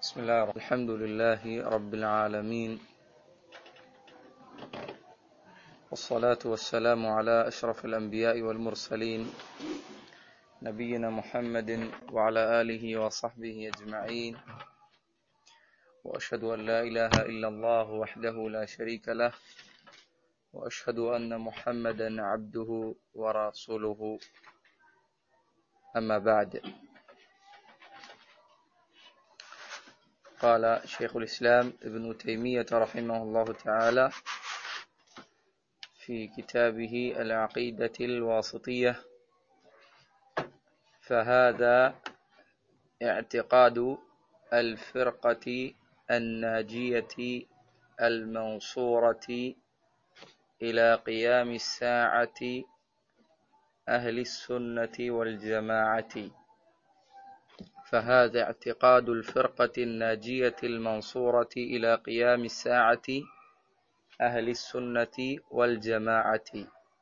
بسم الله الحمد لله رب العالمين والصلاة والسلام على أشرف الأنبياء والمرسلين نبينا محمد وعلى آله وصحبه أجمعين وأشهد أن لا إله إلا الله وحده لا شريك له وأشهد أن محمدا عبده ورسوله أما بعد قال شيخ الإسلام ابن تيمية رحمه الله تعالى في كتابه العقيدة الواسطية فهذا اعتقاد الفرقة الناجية المنصورة إلى قيام الساعة أهل السنة والجماعة فهذا اعتقاد الفرقة الناجية المنصورة إلى قيام الساعة أهل السنة والجماعة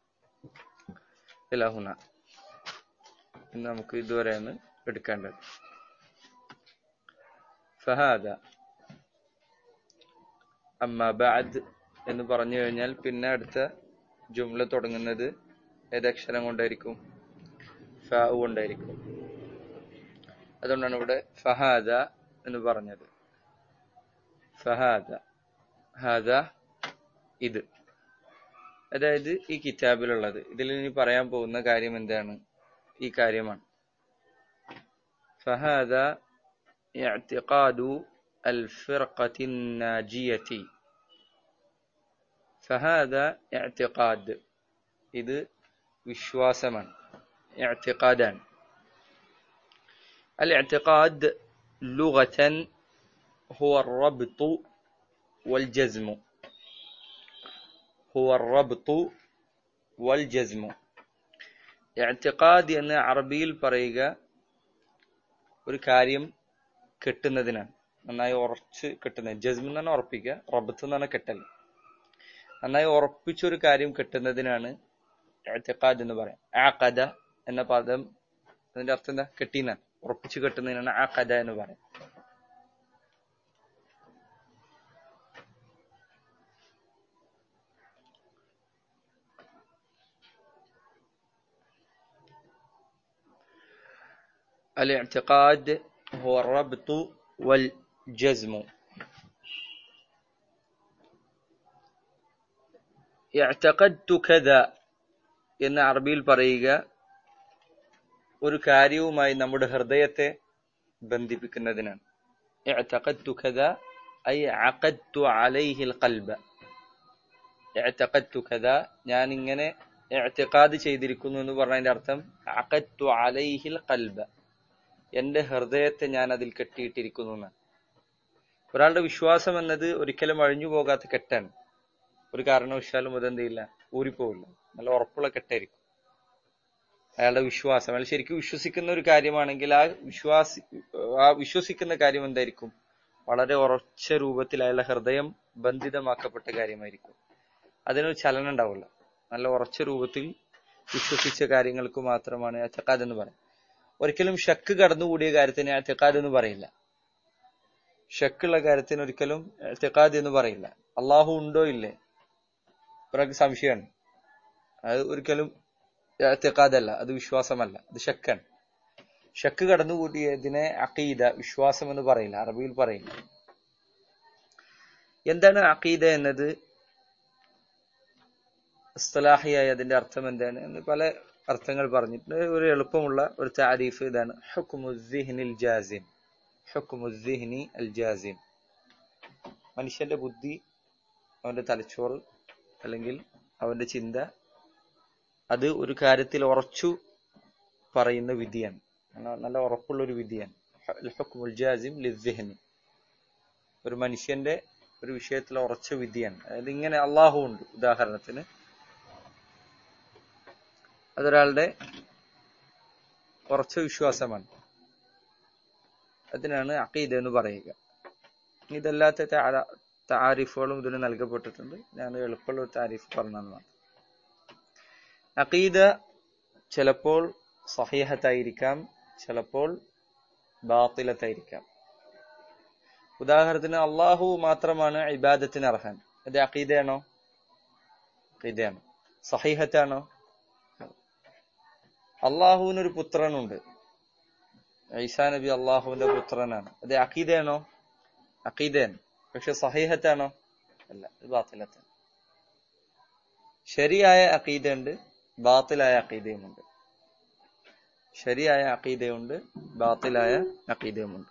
إلى هنا ഇന്ന് നമുക്ക് ഇതുവരെയാണ് എടുക്കേണ്ടത് ഫഹാദ അമ്മ ബാദ് എന്ന് പറഞ്ഞു കഴിഞ്ഞാൽ പിന്നെ അടുത്ത ജുംല തുടങ്ങുന്നത് ഏതക്ഷരം കൊണ്ടായിരിക്കും ഫ കൊണ്ടായിരിക്കും അതുകൊണ്ടാണ് ഇവിടെ ഫഹാദ എന്ന് പറഞ്ഞത് ഫഹാദ ഹാദ ഇത് അതായത് ഈ കിതാബിലുള്ളത് ഇതിൽ ഇനി പറയാൻ പോകുന്ന കാര്യം എന്താണ് ഈ കാര്യമാണ് ഫഹാദ اعتقاد الفرقة الناجية فهذا اعتقاد ഇത് വിശ്വാസമാണ് اعتقادان الاعتقاد لغة هو الربط والجزم هو الربط والجزم اعتقاد എന്ന അറബിയിൽ പറയുക ഒരു കാര്യം കെട്ടുന്നതിനാണ് നന്നായി ഉറച്ച് കെട്ടുന്നത് ജസ്മ എന്ന് പറഞ്ഞാൽ ഉറപ്പിക്കുക റബത്ത് എന്ന് പറഞ്ഞാൽ കെട്ടൽ നന്നായി ഉറപ്പിച്ചൊരു കാര്യം കെട്ടുന്നതിനാണ് എഴുത്തക്കാദ് എന്ന് പറയാം ആഖദ എന്ന പദം അതിന്റെ അർത്ഥം എന്താ കെട്ടിന്നാണ് ഉറപ്പിച്ചു കെട്ടുന്നതിനാണ് ആ കഥ എന്ന് പറയാം الاعتقاد هو الربط والجزم اعتقدت كذا എന്ന അറബിയിൽ പറയുക ഒരു കാര്യവുമായി നമ്മുടെ ഹൃദയത്തെ ബന്ധിപ്പിക്കുന്നതിനാണ് اعتقدت كذا أي عقدت عليه القلب اعتقدت كذا ഞാൻ ഇങ്ങനെ اعتقاد ചെയ്തിരിക്കുന്നു എന്ന് പറഞ്ഞതിന്റെ അർത്ഥം عقدت عليه القلب എന്റെ ഹൃദയത്തെ ഞാൻ അതിൽ കെട്ടിയിട്ടിരിക്കുന്നു എന്നാണ് ഒരാളുടെ വിശ്വാസം എന്നത് ഒരിക്കലും അഴിഞ്ഞു പോകാത്ത കെട്ടാണ് ഒരു കാരണവശാലും അതെന്ത് ചെയ്യില്ല ഊരിപ്പോവില്ല നല്ല ഉറപ്പുള്ള കെട്ടായിരിക്കും അയാളുടെ വിശ്വാസം അയാൾ ശരിക്കും വിശ്വസിക്കുന്ന ഒരു കാര്യമാണെങ്കിൽ ആ വിശ്വാസി ആ വിശ്വസിക്കുന്ന കാര്യം എന്തായിരിക്കും വളരെ ഉറച്ച രൂപത്തിൽ അയാളുടെ ഹൃദയം ബന്ധിതമാക്കപ്പെട്ട കാര്യമായിരിക്കും അതിനൊരു ചലനം ഉണ്ടാവില്ല നല്ല ഉറച്ച രൂപത്തിൽ വിശ്വസിച്ച കാര്യങ്ങൾക്ക് മാത്രമാണ് അച്ചക്കാദ് എന്ന് പറയുന്നത് ഒരിക്കലും ഷക്ക് കടന്നുകൂടിയ കാര്യത്തിന് അച്ചക്കാദ് എന്ന് പറയില്ല ഷക്കുള്ള കാര്യത്തിന് ഒരിക്കലും അച്ചക്കാദ് എന്ന് പറയില്ല അള്ളാഹു ഉണ്ടോ ഇല്ലേ ഒരാൾക്ക് സംശയമാണ് അത് ഒരിക്കലും എത്തിക്കാതല്ല അത് വിശ്വാസമല്ല അത് ഷക്കാണ് ഷക്ക് കടന്നുകൂട്ടിയതിനെ അഖീദ വിശ്വാസം എന്ന് പറയില്ല അറബിയിൽ പറയില്ല എന്താണ് അഖീദ എന്നത് ഇസ്തലാഹിയായി അതിന്റെ അർത്ഥം എന്താണ് എന്ന് പല അർത്ഥങ്ങൾ പറഞ്ഞിട്ടുണ്ട് ഒരു എളുപ്പമുള്ള ഒരു താരീഫ് ഇതാണ് ഹുക്കുമുദ്ദിഹിനിൽ ജാസിം ഹുക്കുമുദ്ദിഹിനി അൽ ജാസിം മനുഷ്യന്റെ ബുദ്ധി അവന്റെ തലച്ചോറ് അല്ലെങ്കിൽ അവന്റെ ചിന്ത അത് ഒരു കാര്യത്തിൽ ഉറച്ചു പറയുന്ന വിധിയാണ് നല്ല ഉറപ്പുള്ള ഒരു വിധിയാണ് ഒരു മനുഷ്യന്റെ ഒരു വിഷയത്തിൽ ഉറച്ച വിധിയാണ് അതായത് ഇങ്ങനെ അള്ളാഹു ഉണ്ട് ഉദാഹരണത്തിന് അതൊരാളുടെ ഉറച്ച വിശ്വാസമാണ് അതിനാണ് അഖീദ എന്ന് പറയുക ഇതല്ലാത്ത താരിഫുകളും ഇതിന് നൽകപ്പെട്ടിട്ടുണ്ട് ഞാൻ എളുപ്പമുള്ള ഒരു താരിഫ് പറഞ്ഞാണ് മാത്രം അഖീദ ചിലപ്പോൾ സഹിഹത്തായിരിക്കാം ചിലപ്പോൾ ബാത്തിലത്തായിരിക്കാം ഉദാഹരണത്തിന് അള്ളാഹു മാത്രമാണ് ഇബാദത്തിന് അർഹൻ അത് അഖീദയാണോ അഖീദയാണ് സഹീഹത്താണോ അള്ളാഹുവിനൊരു പുത്രനുണ്ട് ഈസാ നബി അള്ളാഹുവിന്റെ പുത്രനാണ് അത് അഖീദയാണോ അഖീദയാണ് പക്ഷെ സഹീഹത്താണോ അല്ല ഇത് ബാത്തിലത്താണ് ശരിയായ അഖീദയുണ്ട് ബാത്തിലായ അഖീദയുമുണ്ട് ശരിയായ അഖീദയുണ്ട് ബാത്തിലായ അഖീദയുമുണ്ട്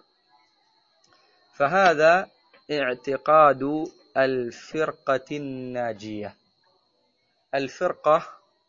فهذا اعتقاد الفرقة الناجية الفرقة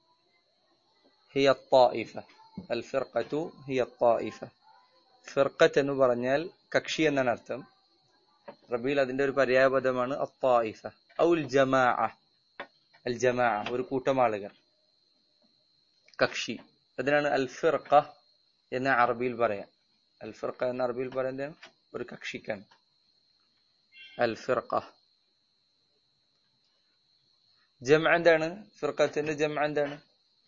هي الطائفة الفرقة هي الطائفة ഫിർഖത്ത് എന്ന് പറഞ്ഞാൽ കക്ഷി എന്നാണ് അർത്ഥം റബീൽ അതിന്റെ ഒരു പര്യായപദമാണ് അത്തായിഫ ഔൽ ജമാ അൽ ജമാ ഒരു കൂട്ടം ആളുകൾ കക്ഷി അതിനാണ് അൽ ഫിർഖ എന്ന അറബിയിൽ പറയാം അൽ ഫിർഖ എന്ന അറബിയിൽ പറയുന്നത് ഒരു കക്ഷിക്കാണ് അൽ ഫിർഖ ജമ എന്താണ് ഫിർഖത്തിന്റെ ജമ എന്താണ്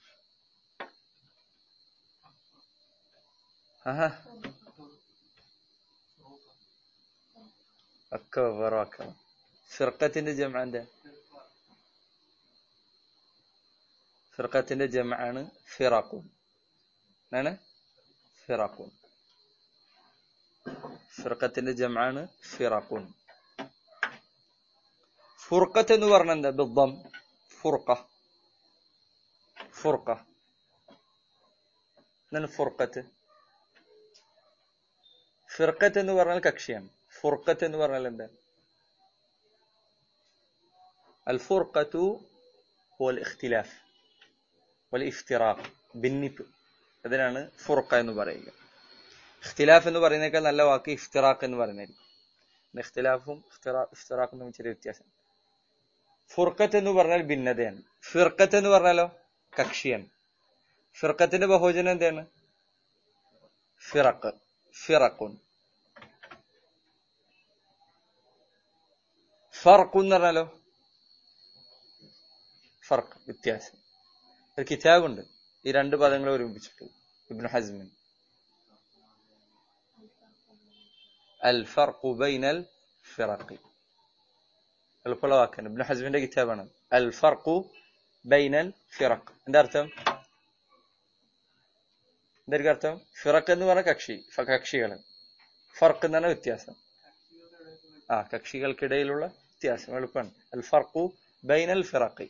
ആഹാ ഒക്കെ വേറെ ഫിർഖത്തിന്റെ ജമ എന്താ ഫിർഖത്തിന്റെ ജമ ആണ് ഫിറാഖൂൻ ആണ് ഫിറാഖൂൻ ഫിർഖത്തിന്റെ ജമ ആണ് ഫിറാഖൂൻ ഫുർഖത്ത് എന്ന് പറഞ്ഞ എന്താ ബിദ്ദം ഫുർഖ ഫുർഖ എന്താണ് ഫുർഖത്ത് ഫിർഖത്ത് എന്ന് പറഞ്ഞാൽ കക്ഷിയാണ് ഫുർഖത്ത് എന്ന് പറഞ്ഞാൽ എന്താ അൽ ഫുർഖത്തു ഹുവൽ ഇഖ്തിലാഫ് വൽ ഇഫ്തിറാഖ് ഭിന്നിപ്പ് അതിനാണ് ഫുർഖ എന്ന് പറയുക ഇഖ്തിലാഫ് എന്ന് പറയുന്നേക്കാൾ നല്ല വാക്ക് ഇഫ്തിറാഖ് എന്ന് പറയുന്നതായിരിക്കും ഇഖ്തിലാഫും ഇഫ്തിറാഖും തമ്മിൽ ചെറിയ വ്യത്യാസം ഫുർഖത്ത് എന്ന് പറഞ്ഞാൽ ഭിന്നതയാണ് ഫിർഖത്ത് എന്ന് പറഞ്ഞാലോ കക്ഷിയാണ് ഫിർഖത്തിന്റെ ബഹുജനം എന്താണ് ഫിറഖ് ഫിറഖുൻ ഫർഖ് എന്ന് പറഞ്ഞാലോ ഫർക്ക് വ്യത്യാസം ഒരു കിതാബുണ്ട് ഈ രണ്ട് പദങ്ങൾ ഒരുമിപ്പിച്ചിട്ട് ഇബ്നു ഹസ്മിൻ അൽ ഫർഖു ബൈനൽ ഫിറഖി എളുപ്പമുള്ള വാക്കാണ് ഇബ്നു ഹസ്മിന്റെ കിതാബാണ് അൽ ഫർഖു ബൈനൽ ഫിറഖ് എന്താ അർത്ഥം എന്തായിരിക്കും അർത്ഥം ഫിറഖ് എന്ന് പറഞ്ഞ കക്ഷി കക്ഷികൾ ഫർക്ക് എന്ന് പറഞ്ഞ വ്യത്യാസം ആ കക്ഷികൾക്കിടയിലുള്ള വ്യത്യാസം എളുപ്പമാണ് അൽ ഫർഖു ബൈനൽ ഫിറഖി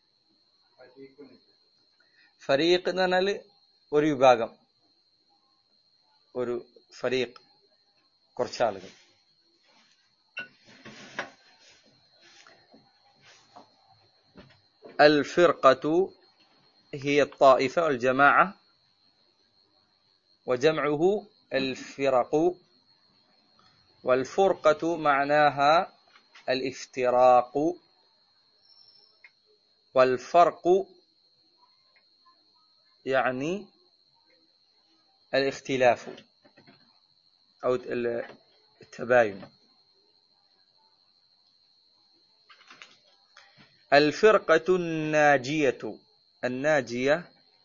ഫരീഖ് എന്ന് പറഞ്ഞാല് ഒരു വിഭാഗം ഒരു ഫരീഖ് കുറച്ചാളുകൾ الفرقة هي الطائفة والجماعة وجمعه الفرق والفرقة معناها الافتراق والفرق يعني الاختلاف أو التباين الفرقة الناجية الناجية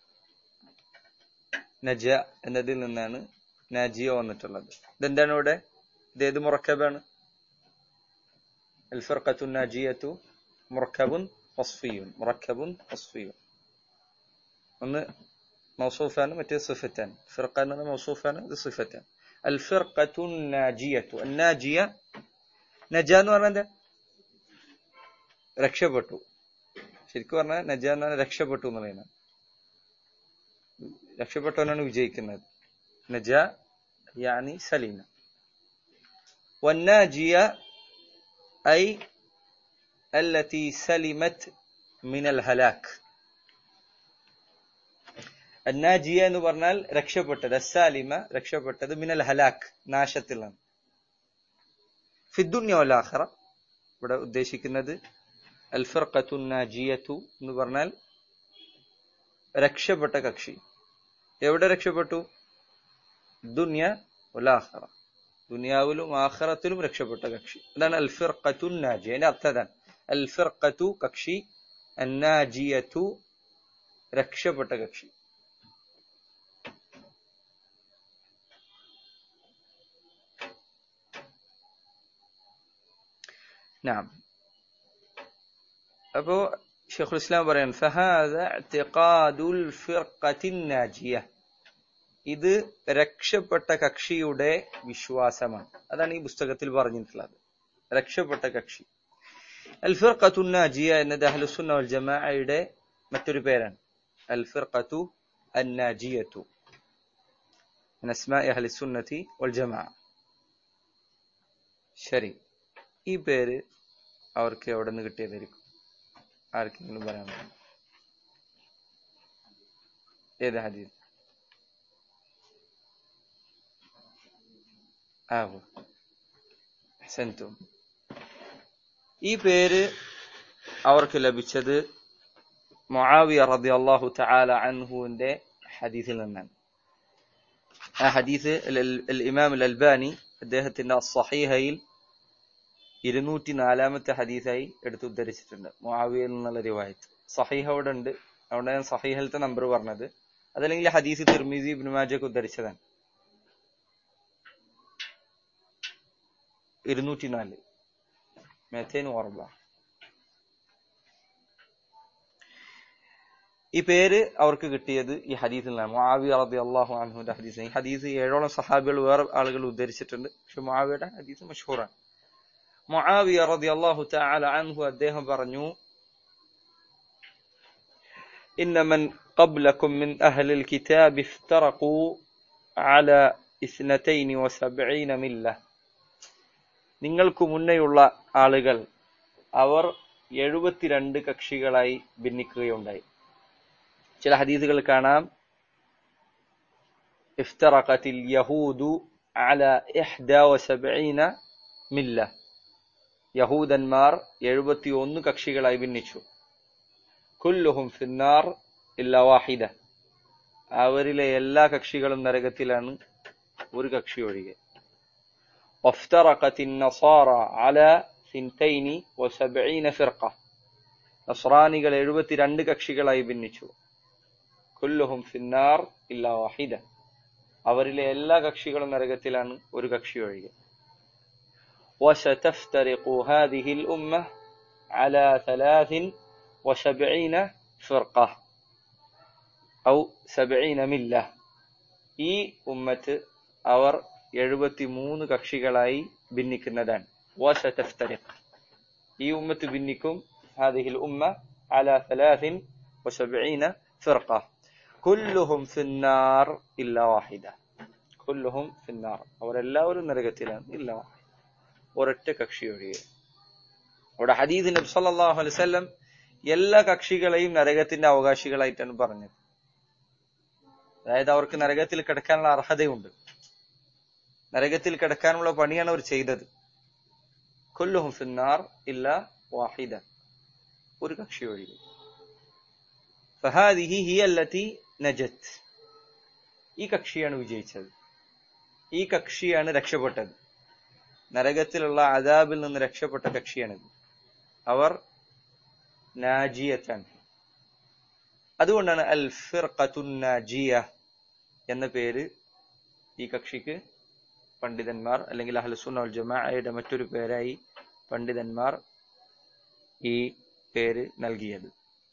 നജ എന്നതിൽ നിന്നാണ് നാജിയ വന്നിട്ടുള്ളത് ഇതെന്താണ് ഇവിടെ ഇത് ഏത് മുറക്കബാണ് الفرقة الناجية مركب وصفي مركب وصفي ഒന്ന് മൗസൂഫാണ് മറ്റേ സിഫത്താണ് ഫിർഖ എന്ന് പറഞ്ഞാൽ മൗസൂഫാണ് ഇത് സിഫത്താണ് അൽ ഫിർഖത്തു നാജിയത്തു നാജിയ നജ എന്ന് പറഞ്ഞാൽ എന്താ രക്ഷപ്പെട്ടു ശരിക്കും പറഞ്ഞാൽ നജ എന്ന് പറഞ്ഞാൽ രക്ഷപ്പെട്ടു എന്ന് പറയുന്നത് രക്ഷപ്പെട്ടവനാണ് വിജയിക്കുന്നത് നജ യാനി സലീന والناجية أي التي سلمت من الهلاك അന്നാജിയ എന്ന് പറഞ്ഞാൽ രക്ഷപ്പെട്ടത് അസാലിമ രക്ഷപ്പെട്ടത് മിനൽ ഹലാക്ക് നാശത്തിലാണ് ഫിദ്ദുന്യോലാഹറ ഇവിടെ ഉദ്ദേശിക്കുന്നത് അൽഫർഖത്തു നാജിയത്തു എന്ന് പറഞ്ഞാൽ രക്ഷപ്പെട്ട കക്ഷി എവിടെ രക്ഷപ്പെട്ടു ദുന്യ ഉലാഹറ ദുനിയാവിലും ആഹറത്തിലും രക്ഷപ്പെട്ട കക്ഷി അതാണ് അൽഫിർഖത്തു നാജിയ അതിന്റെ അർത്ഥം അൽഫിർഖത്തു കക്ഷി അന്നാജിയത്തു രക്ഷപ്പെട്ട കക്ഷി നാം അപ്പോ ഷെയ്ഖുൽ ഇസ്ലാം പറയാൻ ഫഹാദ ഇഅ്തിഖാദുൽ ഫിർഖത്തിൻ നാജിയ ഇത് രക്ഷപ്പെട്ട കക്ഷിയുടെ വിശ്വാസമാണ് അതാണ് ഈ പുസ്തകത്തിൽ പറഞ്ഞിട്ടുള്ളത് രക്ഷപ്പെട്ട കക്ഷി അൽ ഫിർഖത്തു നാജിയ എന്നത് അഹ്ലുസുന്ന വൽ ജമാഅയുടെ മറ്റൊരു പേരാണ് അൽ ഫിർഖത്തു അന്നാജിയത്തു من أسماء أهل السنة والجماعة ശരി ഈ പേര് അവർക്ക് എവിടെ നിന്ന് കിട്ടിയതായിരിക്കും ആർക്കെങ്കിലും പറയാൻ പറ്റും ഏത് ഹദീസ് ആവോ അഹ്സൻതും ഈ പേര് അവർക്ക് ലഭിച്ചത് മുആവിയ റളിയല്ലാഹു തആല അൻഹുവിന്റെ ഹദീസിൽ നിന്നാണ് ആ ഹദീസ് ഇമാം അൽ അൽബാനി അദ്ദേഹത്തിന്റെ സഹീഹയിൽ ഇരുന്നൂറ്റി നാലാമത്തെ ഹദീസായി എടുത്ത് ഉദ്ധരിച്ചിട്ടുണ്ട് മുആവിയയിൽ നിന്നുള്ള റിവായത്ത് സഹീഹ് അവിടെ ഉണ്ട് അവിടെ ഞാൻ സഹീഹലത്തെ നമ്പർ പറഞ്ഞത് അതല്ലെങ്കിൽ ഹദീസ് തിർമിസി ഇബ്നു മാജക്ക് ഉദ്ധരിച്ചതാണ് ഇരുന്നൂറ്റി നാല് മെത്തേൻ ഓർബ ഈ പേര് അവർക്ക് കിട്ടിയത് ഈ ഹദീസിൽ നിന്നാണ് മുആവിയ റളിയല്ലാഹു അൻഹുവിന്റെ ഹദീസ് ഈ ഹദീസ് ഏഴോളം സഹാബികൾ വേറെ ആളുകൾ ഉദ്ധരിച്ചിട്ടുണ്ട് പക്ഷെ മുആവിയുടെ ഹദീസ് മഷഹൂറാണ് മുആവിയ റളിയല്ലാഹു തആല അൻഹു അദ്ദേഹം പറഞ്ഞു إن من قبلكم من أهل الكتاب افترقوا على اثنتين وسبعين ملة നിങ്ങൾക്ക് മുന്നേയുള്ള ആളുകൾ അവർ എഴുപത്തിരണ്ട് കക്ഷികളായി ഭിന്നിക്കുകയുണ്ടായി ചില ഹദീസുകൾ കാണാം ഇഫ്തറഖത്തിൽ യഹൂദു അല ഇഹ്ദ വസബഈന മില്ല യഹൂദന്മാർ എഴുപത്തിയൊന്ന് കക്ഷികളായി ഭിന്നിച്ചു കുല്ലുഹും ഫിന്നാർ ഇല്ല വാഹിദ അവരിലെ എല്ലാ കക്ഷികളും നരകത്തിലാണ് ഒരു കക്ഷി ഒഴികെ وافترقت النصارى على ثنتين وسبعين فرقة നസ്രാനികൾ എഴുപത്തിരണ്ട് കക്ഷികളായി ഭിന്നിച്ചു കുല്ലുഹും ഫിന്നാർ ഇല്ല വാഹിദ അവരിലെ എല്ലാ കക്ഷികളും നരകത്തിലാണ് ഒരു കക്ഷി ഒഴികെ وستفترق هذه الأمة على ثلاث وسبعين فرقة أو سبعين ملة ഈ ഉമ്മത്ത് അവർ എഴുപത്തിമൂന്ന് കക്ഷികളായി ഭിന്നിക്കുന്നതാണ് وستفترق ഈ ഉമ്മത്ത് ഭിന്നിക്കും هذه الأمة على ثلاث وسبعين فرقة كلهم في النار إلا واحدة كلهم في النار അവരെല്ലാവരും നരകത്തിലാണ് ഇല്ല വാഹിദ ഒരൊറ്റ കക്ഷി ഒഴികെ അവിടെ ഹദീദ് നബി സല്ലല്ലാഹു അലൈഹി വസല്ലം എല്ലാ കക്ഷികളെയും നരകത്തിന്റെ അവകാശികളായിട്ടാണ് പറഞ്ഞത് അതായത് അവർക്ക് നരകത്തിൽ കിടക്കാനുള്ള അർഹതയുണ്ട് നരകത്തിൽ കിടക്കാനുള്ള പണിയാണ് അവർ ചെയ്തത് കൊല്ലുഹും ഫിന്നാർ ഇല്ല വാഹിദ ഒരു കക്ഷി ഒഴികെ ഫഹാദിഹി ഹി അല്ലത്തി നജത്ത് ഈ കക്ഷിയാണ് വിജയിച്ചത് ഈ കക്ഷിയാണ് രക്ഷപ്പെട്ടത് നരകത്തിലുള്ള അദാബിൽ നിന്ന് രക്ഷപ്പെട്ട കക്ഷിയാണിത് അവർ നാജിയത്താണ് അതുകൊണ്ടാണ് അൽ ഫിർഖത്തുൻ നാജിയ എന്ന പേര് ഈ കക്ഷിക്ക് പണ്ഡിതന്മാർ അല്ലെങ്കിൽ അഹ്ലുസുന്ന വൽ ജമാഅയുടെ മറ്റൊരു പേരായി പണ്ഡിതന്മാർ ഈ പേര് നൽകിയത്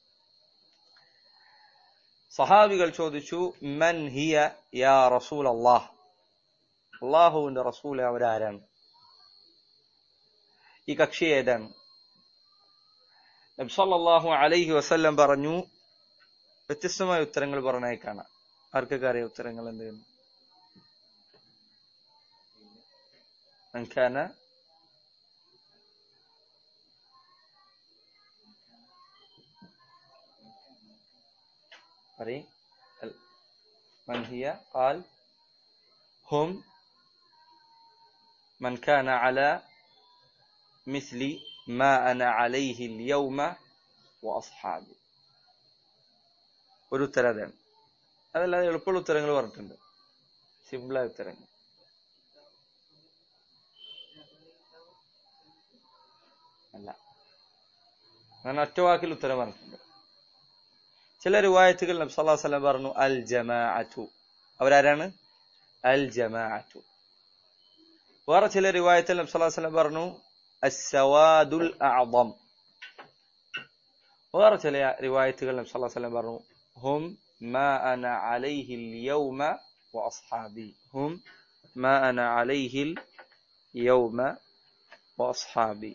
സഹാബികൾ ചോദിച്ചു മൻ ഹിയ യാ റസൂൽ അള്ളാഹ് അള്ളാഹുവിന്റെ റസൂൽ അവരാരാണ് ഈ കക്ഷി ഏതാണ് നബ്സല്ലാഹു അലൈഹി വസല്ലം പറഞ്ഞു വ്യത്യസ്തമായ ഉത്തരങ്ങൾ പറഞ്ഞായി കാണാം ആർക്കൊക്കെ അറിയാം ഉത്തരങ്ങൾ എന്തെന്ന് من كان പറയും من هي قال هم من كان على مثل ما أنا عليه اليوم وأصحابي ഒരു ഉത്തരം അതാണ് അതല്ലാതെ എളുപ്പമുള്ള ഉത്തരങ്ങൾ പറഞ്ഞിട്ടുണ്ട് സിമ്പിളായ ഉത്തരങ്ങൾ അല്ല അങ്ങനെ ഒറ്റ വാക്കിൽ ഉത്തരം പറഞ്ഞിട്ടുണ്ട് ചില റിവായത്തുകൾ നബി സല്ലല്ലാഹു അലൈഹി വസല്ലം പറഞ്ഞു അൽ ജമാഅത്തു അവരാരാണ് അൽ ജമാഅത്തു വേറെ ചില റിവായത്തിൽ നബി സല്ലല്ലാഹു അലൈഹി വസല്ലം പറഞ്ഞു അസ്സവാദുൽ അഅദം വേറെ ചില റിവായത്തുകൾ നബി സല്ലല്ലാഹു അലൈഹി വസല്ലം പറഞ്ഞു ഹും മാ അന അലൈഹിൽ യൗമ വഅസ്ഹാബി ഹും മാ അന അലൈഹിൽ യൗമ വഅസ്ഹാബി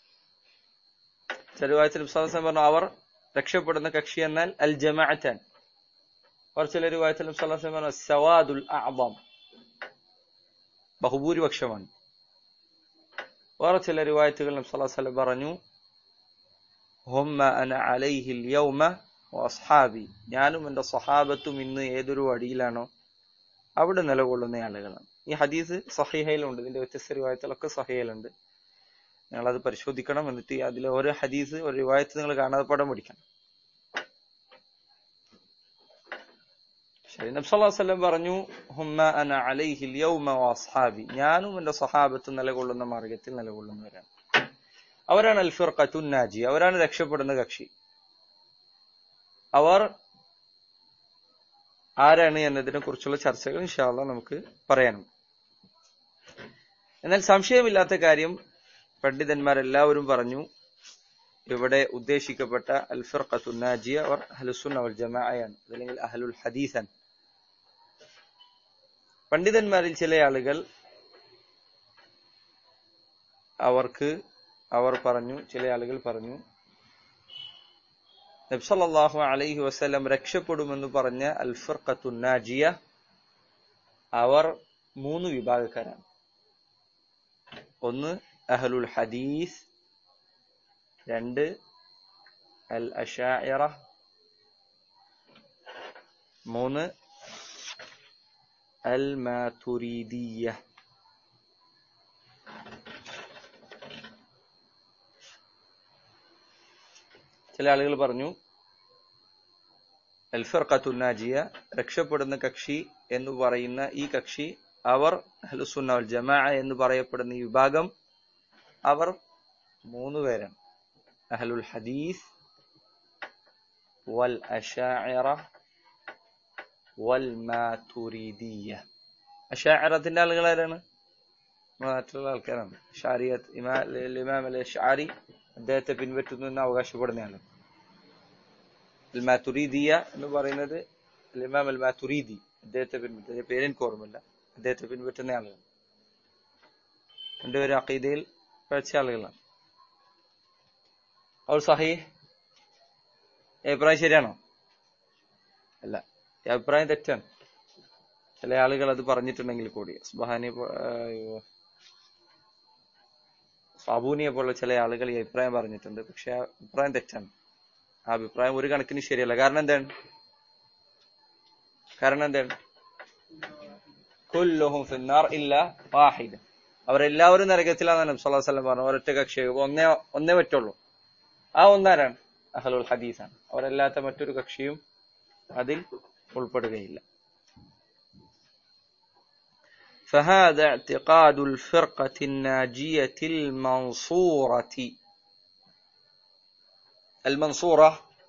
ചില റിവായത്തിൽ നബി സല്ലല്ലാഹു അലൈഹി വസല്ലം പറഞ്ഞു അവർ രക്ഷപ്പെടുന്ന കക്ഷി എന്നാൽ അൽ ജമാഅത്താൻ വേറെ ചില റിവായത്തിൽ നബി സല്ലല്ലാഹു അലൈഹി വസല്ലം പറഞ്ഞു സവാദുൽ അഅദം ബഹുഭൂരിപക്ഷമാണ് വേറെ ചില റിവായത്തുകൾ നബി സല്ലല്ലാഹു അലൈഹി വസല്ലം പറഞ്ഞു ഹുമ്മ അന അലൈഹിൽ യൗമ വഅസ്ഹാബി ഞാനും എൻ്റെ സ്വഹാബത്തും ഇന്ന് ഏതൊരു വഴിയിലാണോ അവിടെ നിലകൊള്ളുന്ന ആളുകളാണ് ഈ ഹദീസ് സഹീഹയിലുണ്ട് ഇതിന്റെ വ്യത്യസ്ത റിവായത്തുകളൊക്കെ സഹീഹയിലുണ്ട് നിങ്ങളത് പരിശോധിക്കണം എന്നിട്ട് അതിലെ ഓരോ ഹദീസ് ഒരു റിവായത്ത് നിങ്ങൾ കാണാതെ പടം പിടിക്കണം ശരി നബ്സല്ലാസ്ലം പറഞ്ഞു ഹുമ്മ അന അലൈഹിൽ യൗമ വഅസ്ഹാബി ഞാനും എൻ്റെ സ്വഹാബത്തും നിലകൊള്ളുന്ന മാർഗത്തിൽ നിലകൊള്ളുന്നവരാണ് അവരാണ് അൽ ഫിർഖത്തുൻ നാജി അവരാണ് രക്ഷപ്പെടുന്ന കക്ഷി അവർ ആരാണ് എന്നതിനെ കുറിച്ചുള്ള ചർച്ചകൾ ഇൻഷാല്ല നമുക്ക് പറയാനുണ്ട് എന്നാൽ സംശയമില്ലാത്ത കാര്യം പണ്ഡിതന്മാരെല്ലാവരും പറഞ്ഞു ഇവിടെ ഉദ്ദേശിക്കപ്പെട്ട അൽ ഫിർഖത്തുൻ നാജിയ അവർ അഹ്ലുസുന്ന വൽ ജമാഅയാണ് അല്ലെങ്കിൽ അഹ്ലുൽ ഹദീസൻ പണ്ഡിതന്മാരിൽ ചില ആളുകൾ അവർക്ക് അവർ പറഞ്ഞു ചില ആളുകൾ പറഞ്ഞു നബ്സല്ലാഹു അലൈഹി വസ്ലം രക്ഷപ്പെടുമെന്ന് പറഞ്ഞ അൽ ഫിർഖത്തുൻ നാജിയ അവർ മൂന്ന് വിഭാഗക്കാരാണ് ഒന്ന് അഹ്ലുൽ ഹദീസ് രണ്ട് അൽ അഷാഇറ മൂന്ന് അൽ മാതുരീദിയ ചില ആളുകൾ പറഞ്ഞു അൽ ഫിർഖത്തുൻ നാജിയ രക്ഷപ്പെടുന്ന കക്ഷി എന്ന് പറയുന്ന ഈ കക്ഷി അവർ അഹ്ലുസുന്ന വൽ ജമാഅ എന്ന് പറയപ്പെടുന്ന ഈ വിഭാഗം അവർ മൂന്ന് പേരാണ് അഹ്ലുൽ ഹദീസ് വൽ അഷാഇറ വൽ മാതുരീദിയ അഷാഇറത്തിന്റെ ആളുകൾ ആരാണ് മറ്റുള്ള ആൾക്കാരാണ് ഷാരിയത്ത് ഇമാം അൽ ഷാരി അദ്ദേഹത്തെ പിൻപറ്റുന്നു എന്ന് അവകാശപ്പെടുന്നയാണ് അൽ മാതുരീദിയ എന്ന് പറയുന്നത് ഇമാം അൽ മാതുരീദി അദ്ദേഹത്തെ പിൻപറ്റുന്ന പേര് എനിക്ക് ഓർമ്മയില്ല അദ്ദേഹത്തെ പിൻപറ്റുന്ന ആളുകൾ രണ്ടുപേരും അക്കീദയിൽ പഴച്ച ആളുകളാണ് അവർ സഹി അഭിപ്രായം ശരിയാണോ അല്ല ഈ അഭിപ്രായം തെറ്റാണ് ചില ആളുകൾ അത് പറഞ്ഞിട്ടുണ്ടെങ്കിൽ കൂടി സുബഹാനി സാബൂനിയെ പോലുള്ള ചില ആളുകൾ ഈ അഭിപ്രായം പറഞ്ഞിട്ടുണ്ട് പക്ഷെ ആ അഭിപ്രായം തെറ്റാണ് ആ അഭിപ്രായം ഒരു കണക്കിന് ശരിയല്ല കാരണം എന്താണ് കാരണം എന്താണ് കുല്ലുഹും ഫിന്നാർ ഇല്ല വാഹിദ് അവരെല്ലാവരും നരകത്തിലാണെന്ന് നബി സല്ലല്ലാഹു അലൈഹി വസല്ലം പറഞ്ഞു ഒരൊറ്റ കക്ഷി ഒന്നേ ഒന്നേ പറ്റുള്ളൂ ആ ഒന്നാരാണ് അഹ്ലുൽ ഹദീസാണ് അവരല്ലാത്ത മറ്റൊരു കക്ഷിയും അതിൽ ഉൾപ്പെടുകയില്ല فهذا اعتقاد الفرقة الناجية المنصورة المنصورة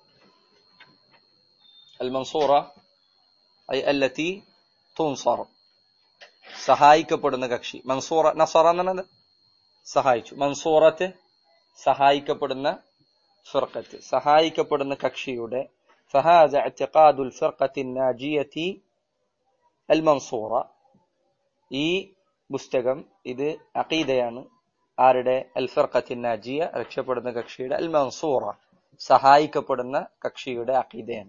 المنصورة أي التي تنصر സഹായിക്കപ്പെടുന്ന കക്ഷി മൻസൂറ നസറ എന്നത് സഹായിച്ചു മൻസൂറത്ത് സഹായിക്കപ്പെടുന്ന ഫിർഖത്ത് സഹായിക്കപ്പെടുന്ന കക്ഷിയുടെ فهذا اعتقاد الفرقة الناجية المنصورة ഈ പുസ്തകം ഇത് അഖീദയാണ് ആരുടെ അൽ ഫിർഖത്തിൻ നാജിയ രക്ഷപ്പെടുന്ന കക്ഷിയുടെ അൽ മൻസൂറ സഹായിക്കപ്പെടുന്ന കക്ഷിയുടെ അഖീദയാണ്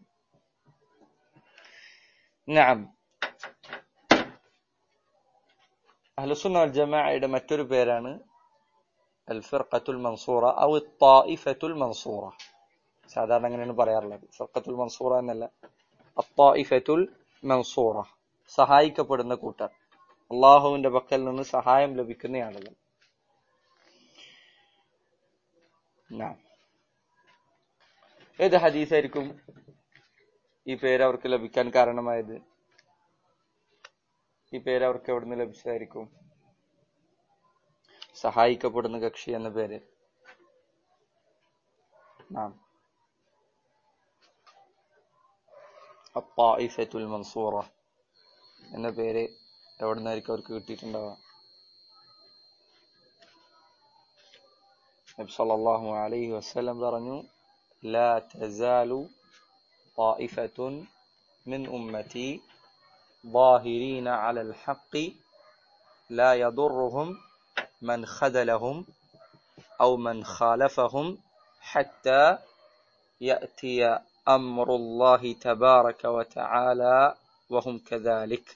നഅം അഹ്ലുസുന്ന വൽ ജമാഅയുടെ മറ്റൊരു പേരാണ് അൽ ഫിർഖത്തുൽ മൻസൂറ ഔ ത്വായിഫത്തുൽ മൻസൂറ സാധാരണ അങ്ങനെയാണ് പറയാറുള്ളത് ഫിർഖത്തുൽ മൻസൂറ എന്നല്ല അത്വായിഫത്തുൽ മൻസൂറ സഹായിക്കപ്പെടുന്ന കൂട്ടർ അള്ളാഹുവിന്റെ പക്കൽ നിന്ന് സഹായം ലഭിക്കുന്ന ആളുകൾ ഏത് ഹദീസായിരിക്കും ഈ പേര് അവർക്ക് ലഭിക്കാൻ കാരണമായത് ഈ പേര് അവർക്ക് എവിടുന്ന് ലഭിച്ചതായിരിക്കും സഹായിക്കപ്പെടുന്ന കക്ഷി എന്ന പേര് അപ്പായിഫത്തുൽ മൻസൂറ എന്ന പേര് എവിടെ നിന്നായിരിക്കും അവർക്ക് കിട്ടിയിട്ടുണ്ടാവുക നബി സല്ലല്ലാഹു അലൈഹി വസല്ലം പറഞ്ഞു ലാ തസാലു طائفة من أمتي ظاهرين على الحق لا يضرهم من خذلهم أو من خالفهم حتى يأتي أمر الله تبارك وتعالى وهم كذلك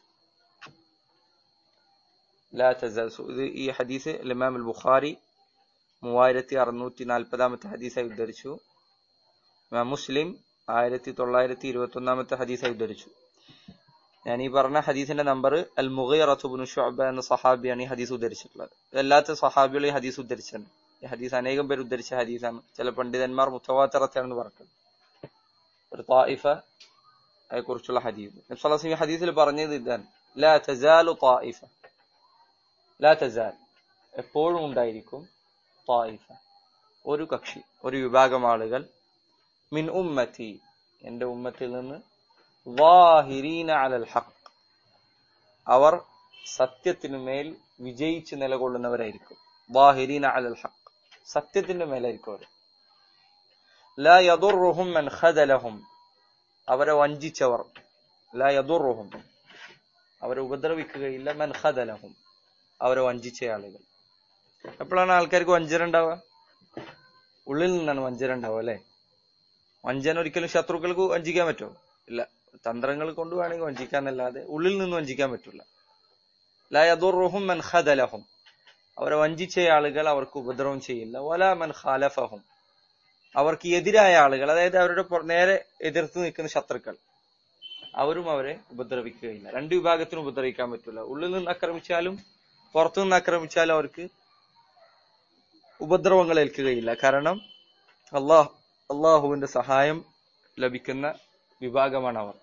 لا تزال ഈ ഹദീസ് ഇമാം അൽ ബുഖാരി മൂവായിരത്തി അറുന്നൂറ്റി നാൽപ്പതാമത്തെ ഹദീസായി ഉദ്ധരിച്ചു ഇമാം മുസ്ലിം ആയിരത്തി തൊള്ളായിരത്തി ഇരുപത്തി ഒന്നാമത്തെ ഹദീസായി ഉദ്ധരിച്ചു ഞാൻ ഈ പറഞ്ഞ ഹദീസിന്റെ നമ്പർ അൽ മുഗീറത്തുബിൻ ഷുഅബ എന്ന സഹാബിയാണ് ഈ ഹദീസ് ഉദ്ധരിച്ചിട്ടുള്ളത് എല്ലാത്ത സഹാബികളും ഈ ഹദീസ് ഉദ്ധരിച്ചിട്ടുണ്ട് ഈ ഹദീസ് അനേകം പേര് ഉദ്ധരിച്ച ഹദീസാണ് ചില പണ്ഡിതന്മാർ മുത്തവാത്തറത്താണെന്ന് പറഞ്ഞത് ഒരു തായിഫ കുറിച്ചുള്ള ഹദീസ് നബ്സല്ലാസ് ഈ ഹദീസിൽ പറഞ്ഞത് ഇതാണ് ലാ തസാലു തായിഫ ലാ തസാൽ എപ്പോഴും ഉണ്ടായിരിക്കും തായിഫ ഒരു കക്ഷി ഒരു വിഭാഗം ആളുകൾ മിൻ ഉമ്മത്തി എന്റെ ഉമ്മത്തിൽ നിന്ന് വാഹിരീന അലൽ ഹഖ് അവർ സത്യത്തിനു മേൽ വിജയിച്ച് നിലകൊള്ളുന്നവരായിരിക്കും വാഹിരീന അലൽ ഹഖ് സത്യത്തിന്റെ മേലായിരിക്കും അവർ ലാ യദുറുഹും മൻ ഖദലഹും അവരെ വഞ്ചിച്ചവർ ലാ യദുറുഹും അവരെ ഉപദ്രവിക്കുകയില്ല മൻ ഖദലഹും അവരെ വഞ്ചിച്ച ആളുകൾ എപ്പോഴാണ് ആൾക്കാർക്ക് വഞ്ചന ഉണ്ടാവുക ഉള്ളിൽ നിന്നാണ് വഞ്ചന ഉണ്ടാവുക അല്ലെ വഞ്ചന ഒരിക്കലും ശത്രുക്കൾക്ക് വഞ്ചിക്കാൻ പറ്റുമോ ഇല്ല തന്ത്രങ്ങൾ കൊണ്ട് വേണമെങ്കിൽ വഞ്ചിക്കാന്നല്ലാതെ ഉള്ളിൽ നിന്ന് വഞ്ചിക്കാൻ പറ്റില്ല ലയദുറുഹും മൻ ഖദലഹും അവരെ വഞ്ചിച്ച ആളുകൾ അവർക്ക് ഉപദ്രവം ചെയ്യില്ല വല മൻ ഖാലഫഹും അവർക്ക് എതിരായ ആളുകൾ അതായത് അവരുടെ നേരെ എതിർത്ത് നിൽക്കുന്ന ശത്രുക്കൾ അവരും അവരെ ഉപദ്രവിക്കുകയില്ല രണ്ട് വിഭാഗത്തിനും ഉപദ്രവിക്കാൻ പറ്റില്ല ഉള്ളിൽ നിന്ന് ആക്രമിച്ചാലും പുറത്തു നിന്ന് ആക്രമിച്ചാലും അവർക്ക് ഉപദ്രവങ്ങൾ ഏൽക്കുകയില്ല കാരണം അള്ളാഹ് അള്ളാഹുവിന്റെ സഹായം ലഭിക്കുന്ന വിഭാഗമാണ് അവർ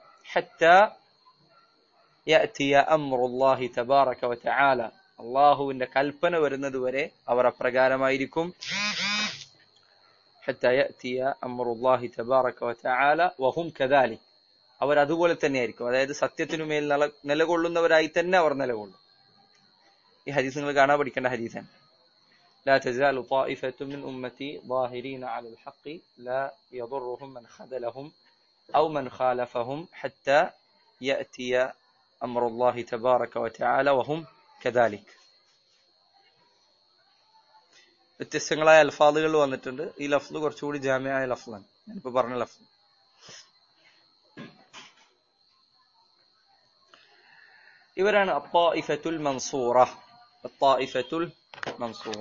അള്ളാഹുവിന്റെ കൽപ്പന വരുന്നത് വരെ അവർ അപ്രകാരമായിരിക്കും അവർ അതുപോലെ തന്നെയായിരിക്കും അതായത് സത്യത്തിനുമേൽ നിലകൊള്ളുന്നവരായി തന്നെ അവർ നിലകൊള്ളും ഈ ഹദീസ് നിങ്ങൾ കാണാൻ പഠിക്കേണ്ട ഹദീസാണ് لا تزال طائفة من أمتي ظاهرين على الحق لا يضرهم من خذلهم أو من خالفهم حتى يأتي أمر الله تبارك وتعالى وهم كذلك വ്യത്യസ്തങ്ങളായ അൽഫാദുകൾ വന്നിട്ടുണ്ട് ഈ ലഫ്ല് കുറച്ചുകൂടി ജാമ്യമായ ലഫ്ലാണ് ഞാനിപ്പോ പറഞ്ഞ ലഫ്ല് ഇവരാണ് അത്തായിഫത്തുൽ മൻസൂറ അത്തായിഫത്തുൽ മൻസൂറ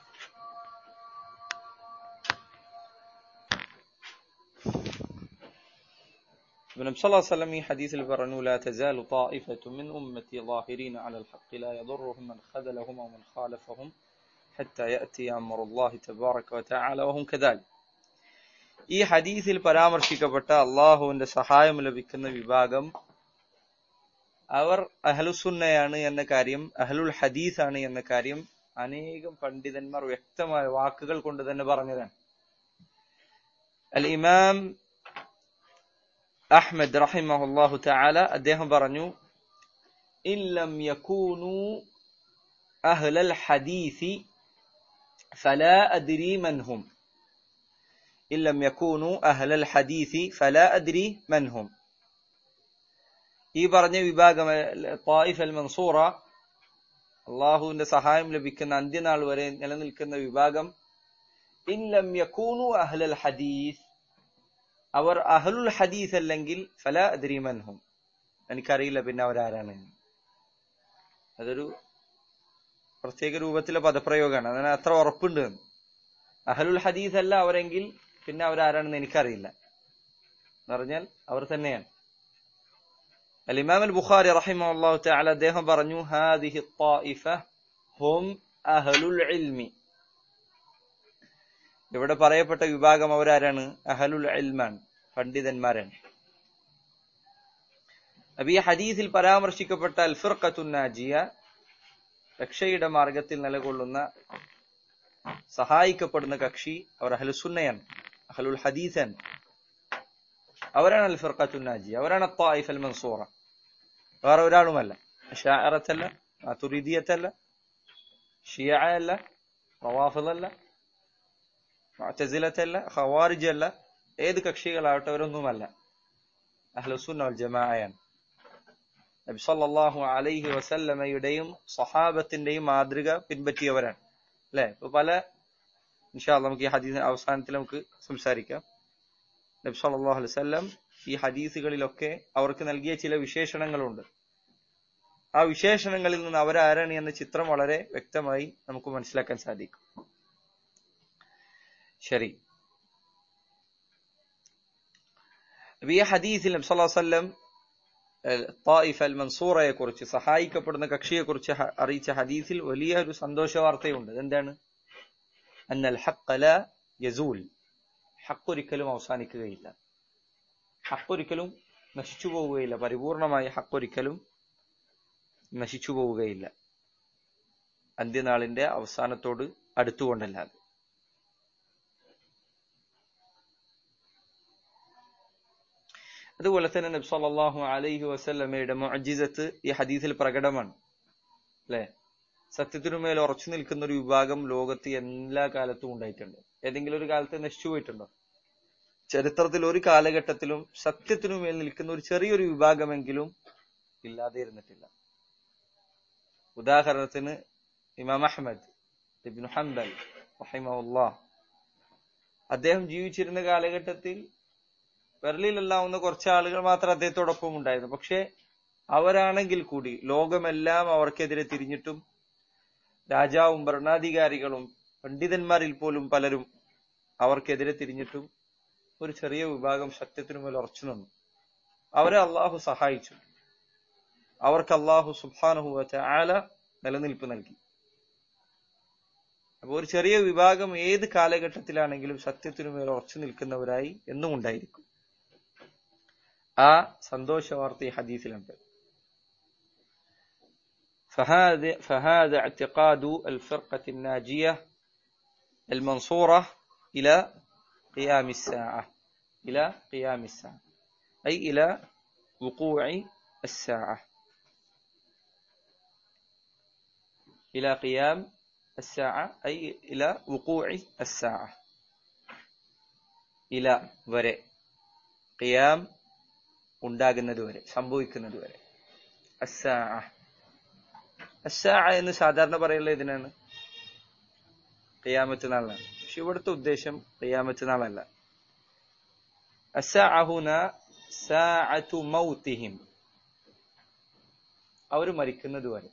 ابن صلى الله عليه وسلم ഈ ഹദീസിൽ പറഞ്ഞു لا تزال طائفة من أمتي ظاهرين على الحق لا يضرهم من خذلهم أو من خالفهم حتى يأتي أمر الله تبارك وتعالى وهم كذلك ഈ ഹദീസിൽ പരാമർശിക്കപ്പെട്ട അള്ളാഹുവിന്റെ സഹായം ലഭിക്കുന്ന വിഭാഗം അവർ അഹലുസുന്നയാണ് എന്ന കാര്യം അഹലുൽ ഹദീസ് ആണ് എന്ന കാര്യം അനേകം പണ്ഡിതന്മാർ വ്യക്തമായ വാക്കുകൾ കൊണ്ട് തന്നെ പറഞ്ഞതാണ് അൽ ഇമാം അഹ്മദ് റഹിമഹുല്ലാഹു തആല അദ്ദേഹം പറഞ്ഞു ഇല്ലം യകൂനു അഹ്ലൽ ഹദീസി ഫലാ അദ്രി മൻഹും ഇല്ലം യകൂനു അഹ്ലൽ ഹദീസി ഫലാ അദ്രി മൻഹും ഈ പറഞ്ഞ വിഭാഗം തായിഫ് അൽ മൻസൂറ അള്ളാഹുവിന്റെ സഹായം ലഭിക്കുന്ന അന്ത്യനാൾ വരെ നിലനിൽക്കുന്ന വിഭാഗം ഇല്ലം യകൂനു അഹ്ലൽ ഹദീസ് അവർ അഹ്ലുൽ ഹദീസ് അല്ലെങ്കിൽ ഫല അദ്രീമൻഹും എനിക്കറിയില്ല പിന്നെ അവരാരാണ് അതൊരു പ്രത്യേക രൂപത്തിലെ പദപ്രയോഗമാണ് അതിന് അത്ര ഉറപ്പുണ്ട് അഹലുൽ ഹദീസ് അല്ല അവരെങ്കിൽ പിന്നെ അവരാരാണെന്ന് എനിക്കറിയില്ല എന്ന് പറഞ്ഞാൽ അവർ തന്നെയാണ് الإمام البخاري رحمه الله تعالى അദ്ദേഹം പറഞ്ഞു هذه الطائفة هم أهل العلم ഇവിടെ പറയപ്പെട്ട വിഭാഗം അവരാരാണ് അഹലുൽ ഇൽമാണ് പണ്ഡിതന്മാരാണ് അപ്പൊ ഈ ഹദീസിൽ പരാമർശിക്കപ്പെട്ട അൽഫിർഖത്തു നാജിയ രക്ഷയുടെ മാർഗത്തിൽ നിലകൊള്ളുന്ന സഹായിക്കപ്പെടുന്ന കക്ഷി അവർ അഹലുസുന്നയാണ് അഹലുൽ ഹദീസൻ അവരാണ് അൽഫിർഖത്തു നാജിയ അവരാണ് അത്തായിഫ് അൽ മൻസൂറ വേറെ ഒരാളുമല്ല ഷാറത്തല്ല തുരീദിയത്തല്ല ഷിയ അല്ല റവാഫിദല്ല മുഅ്തസിലത്തല്ല ഖവാരിജ് അല്ല ഏത് കക്ഷികളാവട്ടെ അവരൊന്നുമല്ല അഹ്ലുസുന്ന വൽ ജമാഅയാണ് നബി സല്ലല്ലാഹു അലൈഹി വസല്ലമയുടെയും സ്വഹാബത്തിന്റെയും മാതൃക പിൻപറ്റിയവരാണ് അല്ലെ ഇപ്പൊ പല ഇൻഷാ അല്ലാഹ് നമുക്ക് ഈ ഹദീസ് അവസാനത്തിൽ നമുക്ക് സംസാരിക്കാം നബി സല്ലല്ലാഹു അലൈഹി വസല്ലം ഈ ഹദീസുകളിലൊക്കെ അവർക്ക് നൽകിയ ചില വിശേഷണങ്ങളുണ്ട് ആ വിശേഷണങ്ങളിൽ നിന്ന് അവരാരാണ് എന്ന ചിത്രം വളരെ വ്യക്തമായി നമുക്ക് മനസ്സിലാക്കാൻ സാധിക്കും ശരി അപ്പൊ ഈ ഹദീസിൽ നബി സല്ലല്ലാഹു അലൈഹി വസല്ലം തായിഫ അൽ മൻസൂറയെ കുറിച്ച് സഹായിക്കപ്പെടുന്ന കക്ഷിയെ കുറിച്ച് അറിയിച്ച ഹദീസിൽ വലിയ ഒരു സന്തോഷ വാർത്തയുണ്ട് എന്താണ് അന്നൽ ഹഖ് ലാ യസൂൽ ഹഖ് ഒരിക്കലും അവസാനിക്കുകയില്ല ഹഖ് ഒരിക്കലും നശിച്ചു പോവുകയില്ല പരിപൂർണമായി ഹഖ് ഒരിക്കലും നശിച്ചു പോവുകയില്ല അന്ത്യനാളിന്റെ അവസാനത്തോട് അടുത്തുകൊണ്ടല്ലാതെ അതുപോലെ തന്നെ നബി സല്ലല്ലാഹു അലൈഹി വസല്ലമയുടെ മുഅ്ജിസത്ത് ഈ ഹദീസിൽ പ്രകടമാണ് അല്ലെ സത്യത്തിനുമേൽ ഉറച്ചു നിൽക്കുന്ന ഒരു വിഭാഗം ലോകത്ത് എല്ലാ കാലത്തും ഉണ്ടായിട്ടുണ്ട് ഏതെങ്കിലും ഒരു കാലത്ത് നശിച്ചു പോയിട്ടുണ്ടോ ചരിത്രത്തിൽ ഒരു കാലഘട്ടത്തിലും സത്യത്തിനുമേൽ നിൽക്കുന്ന ഒരു ചെറിയൊരു വിഭാഗമെങ്കിലും ഇല്ലാതെ ഇരുന്നിട്ടില്ല ഉദാഹരണത്തിന് ഇമാം അഹമ്മദ് ഇബ്നു ഹംബൽ റഹിമഹുല്ലാഹ് അദ്ദേഹം ജീവിച്ചിരുന്ന കാലഘട്ടത്തിൽ വിരലിലെല്ലാവുന്ന കുറച്ച് ആളുകൾ മാത്രം അദ്ദേഹത്തോടൊപ്പം ഉണ്ടായിരുന്നു പക്ഷെ അവരാണെങ്കിൽ കൂടി ലോകമെല്ലാം അവർക്കെതിരെ തിരിഞ്ഞിട്ടും രാജാവും ഭരണാധികാരികളും പണ്ഡിതന്മാരിൽ പോലും പലരും അവർക്കെതിരെ തിരിഞ്ഞിട്ടും ഒരു ചെറിയ വിഭാഗം സത്യത്തിനുമേൽ ഉറച്ചു നിന്നു അവരെ അള്ളാഹു സഹായിച്ചു അവർക്ക് അള്ളാഹു സുബാനുഹുവറ്റ ആല നിലനിൽപ്പ് നൽകി അപ്പൊ ഒരു ചെറിയ വിഭാഗം ഏത് കാലഘട്ടത്തിലാണെങ്കിലും സത്യത്തിനുമേൽ ഉറച്ചു നിൽക്കുന്നവരായി എന്നും ഉണ്ടായിരിക്കും ആ സന്തോഷ വാർത്ത ഈ ഹദീസിലുണ്ട് فهذا فهذا اعتقاد الفرقة الناجية المنصورة إلى قيام الساعة إلى قيام الساعة أي إلى وقوع الساعة إلى قيام الساعة أي إلى وقوع الساعة إلى വരെ ഖിയാം ഉണ്ടാകുന്നത് വരെ സംഭവിക്കുന്നത് വരെ അസ്സാ അസ്സാ എന്ന് സാധാരണ പറയുള്ള ഇതിനാണ് ഖിയാമത്ത് നാളാണ് പക്ഷെ ഇവിടുത്തെ ഉദ്ദേശം ഖിയാമത്ത് നാളല്ല അസ്സാഹുന സാഅതു മൗതിഹിം അവർ മരിക്കുന്നത് വരെ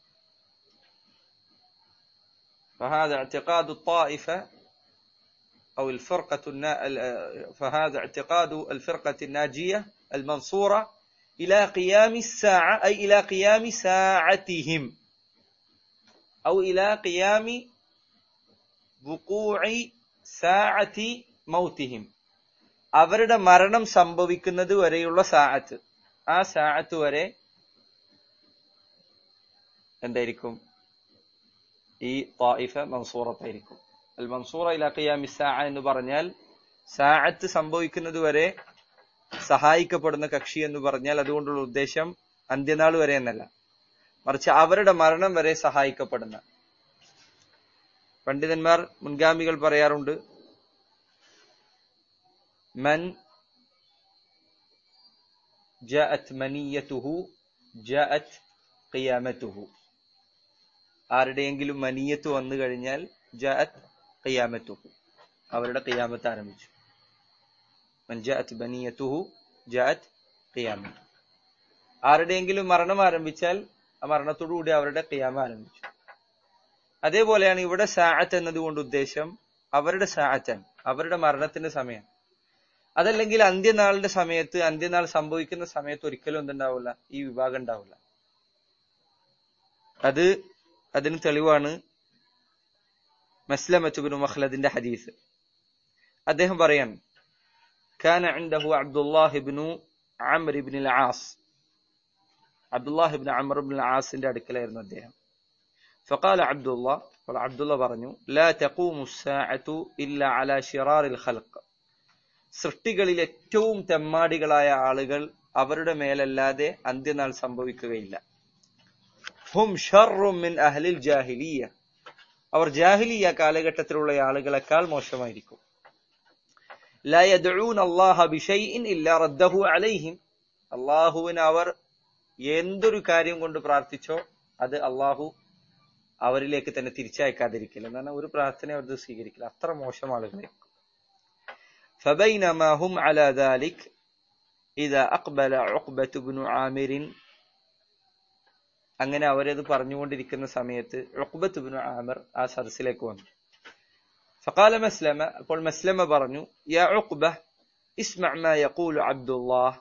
فهذا اعتقاد الطائفة أو الفرقة النا... فهذا اعتقاد الفرقة الناجية المنصورة إلى قيام الساعة أي إلى قيام ساعتهم أو إلى قيام وقوع ساعة موتهم അവരുടെ മരണം സംഭവിക്കുന്നത് വരെയുള്ള സാഅത്ത് ആ സാഅത്ത് വരെ എന്തായിരിക്കും ഈ തായിഫ മൻസൂറത്തായിരിക്കും അൽ മൻസൂറ ഇല ഖിയാമി സാഅ എന്ന് പറഞ്ഞാൽ സാഅത്ത് സംഭവിക്കുന്നത് വരെ സഹായിക്കപ്പെടുന്ന കക്ഷി എന്ന് പറഞ്ഞാൽ അതുകൊണ്ടുള്ള ഉദ്ദേശം അന്ത്യനാൾ വരെ എന്നല്ല മറിച്ച് അവരുടെ മരണം വരെ സഹായിക്കപ്പെടുന്ന പണ്ഡിതന്മാർ മുൻഗാമികൾ പറയാറുണ്ട് മൻ ജാഅത് മനീയത്തുഹു ജാഅത് ഖിയാമത്തുഹു ആരുടെയെങ്കിലും മനീയത്ത് വന്നു കഴിഞ്ഞാൽ ജാഅത് ഖിയാമത്തുഹു അവരുടെ ഖിയാമത്ത് ആരംഭിച്ചു മൻ ജാഅത് ബനിയത്തുഹു ജാഅത് ഖിയാമത്ത് ആരുടെയെങ്കിലും മരണം ആരംഭിച്ചാൽ ആ മരണത്തോടുകൂടി അവരുടെ ഖിയാമ ആരംഭിച്ചു അതേപോലെയാണ് ഇവിടെ സാഅത്ത് എന്നതുകൊണ്ട് ഉദ്ദേശം അവരുടെ സാഅത്താണ് അവരുടെ മരണത്തിന്റെ സമയം അതല്ലെങ്കിൽ അന്ത്യനാളിന്റെ സമയത്ത് അന്ത്യനാൾ സംഭവിക്കുന്ന സമയത്ത് ഒരിക്കലും എന്തുണ്ടാവില്ല ഈ വിഭാഗം ഉണ്ടാവില്ല അത് അതിന് തെളിവാണ് മസ്ലമത്തുബിൻ മഖ്ലദിന്റെ ഹദീസ് അദ്ദേഹം പറയാണ് كان عنده عبد الله بن عمرو بن العاص عبد الله بن عمرو بن العاص ന്റെ അടുക്കലായിരുന്നു അദ്ദേഹം فقال عبد الله അപ്പോൾ അബ്ദുള്ള പറഞ്ഞു لا تقوم الساعة إلا على شرار الخلق സൃഷ്ടികളിൽ ഏറ്റവും തെമ്മാടികളായ ആളുകൾ അവരുടെ മേലല്ലാതെ അന്ത്യനാൾ സംഭവിക്കുകയില്ല ഹും ഷർറും മിൻ അഹ്ലിൽ ജാഹിലിയ അവർ ജാഹിലിയ കാലഘട്ടത്തിലുള്ള ആളുകളെക്കാൾ മോശമായിരിക്കും لا يدعون الله بشيء إلا رده عليهم അള്ളാഹുവിന് അവർ എന്തൊരു കാര്യം കൊണ്ട് പ്രാർത്ഥിച്ചോ അത് അള്ളാഹു അവരിലേക്ക് തന്നെ തിരിച്ചയക്കാതിരിക്കില്ല എന്നാൽ ഒരു പ്രാർത്ഥന അവർ സ്വീകരിക്കില്ല അത്ര മോശം ആളുകളായിരിക്കും فبينما هم على ذلك إذا أقبل عقبة بن عامر അങ്ങനെ അവരത് പറഞ്ഞുകൊണ്ടിരിക്കുന്ന സമയത്ത് ഉഖ്ബത്ത് ബിൻ ആമിർ ആ സദസ്സിലേക്ക് വന്നു فقال مسلمة അപ്പോൾ مسلمة പറഞ്ഞു يا عقبة اسمع ما يقول عبد الله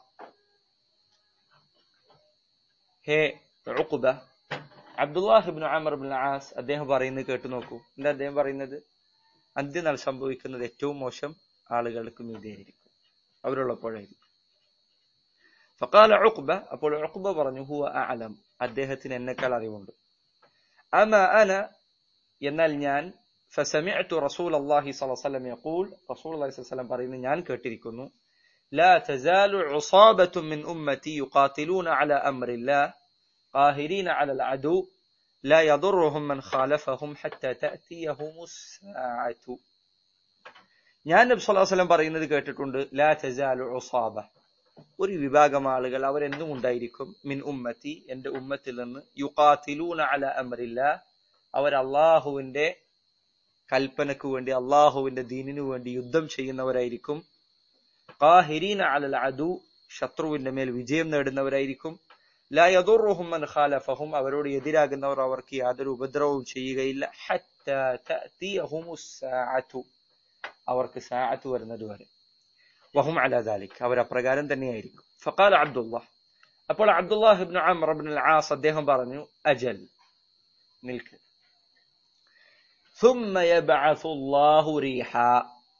ഹേ Uqba Abdullah ibn Amr ibn As അദ്ദേഹം പറയുന്നത് കേട്ടു നോക്കൂ എന്താ അദ്ദേഹം പറയുന്നത് അന്ത്യനാൾ സംഭവിക്കുന്നത് ഏറ്റവും മോശം ആളുകൾക്ക് മീതെയായിരിക്കും അവരുള്ളപ്പോഴായിരിക്കും ഫക്കാല ഉഖ്ബ അപ്പോൾ ഉഖ്ബ പറഞ്ഞു ഹുവ അഅലം അദ്ദേഹത്തിന് എന്നെക്കാൾ അറിവുണ്ട് അമ അന എന്നാൽ ഞാൻ فسمعت رسول الله صلى الله عليه وسلم يقول رسول الله صلى الله عليه وسلم പറയുന്നത് ഞാൻ കേട്ടിരിക്കുന്നു لا تزال عصابة من أمتي يقاتلون على أمر الله قاهرين على العدو لا يضرهم من خالفهم حتى تأتيهم الساعة ഞാൻ നബി സ്വല്ലല്ലാഹു അലൈഹി വസല്ലം പറയുന്നത് കേട്ടിട്ടുണ്ട് ലാ തസാലു ഉസാബ ഒരു വിഭാഗം ആളുകൾ അവരെന്തും ഉണ്ടായിരിക്കും മിൻ ഉമ്മത്തി എന്റെ ഉമ്മത്തിൽ നിന്ന് യുഖാതിലൂന അല അമറില്ല അവർ അള്ളാഹുവിന്റെ കൽപ്പനക്ക് വേണ്ടി അള്ളാഹുവിന്റെ ദീനിനു വേണ്ടി യുദ്ധം ചെയ്യുന്നവരായിരിക്കും ഖാഹിരീന അലൽ അദു ശത്രുവിന്റെ മേൽ വിജയം നേടുന്നവരായിരിക്കും ലാ യദുറുഹും മൻ ഖാലഫഹും അവരോട് എതിരാകുന്നവർ അവർക്ക് യാതൊരു ഉപദ്രവവും ചെയ്യുകയില്ല ഹത്താ തഅതിയഹുമുസ് സാഅതു അവർക്ക് സാഅത്ത് വരുന്നത് വരെ വഹും അലാ ദാലിക് അവർ അപ്രകാരം തന്നെയായിരിക്കും ഫഖാല അബ്ദുല്ലാഹ് അപ്പോൾ Abdullah ibn Amr ibn al As അദ്ദേഹം പറഞ്ഞു അജൽ നിൽക്ക് ثم يبعث الله ريحا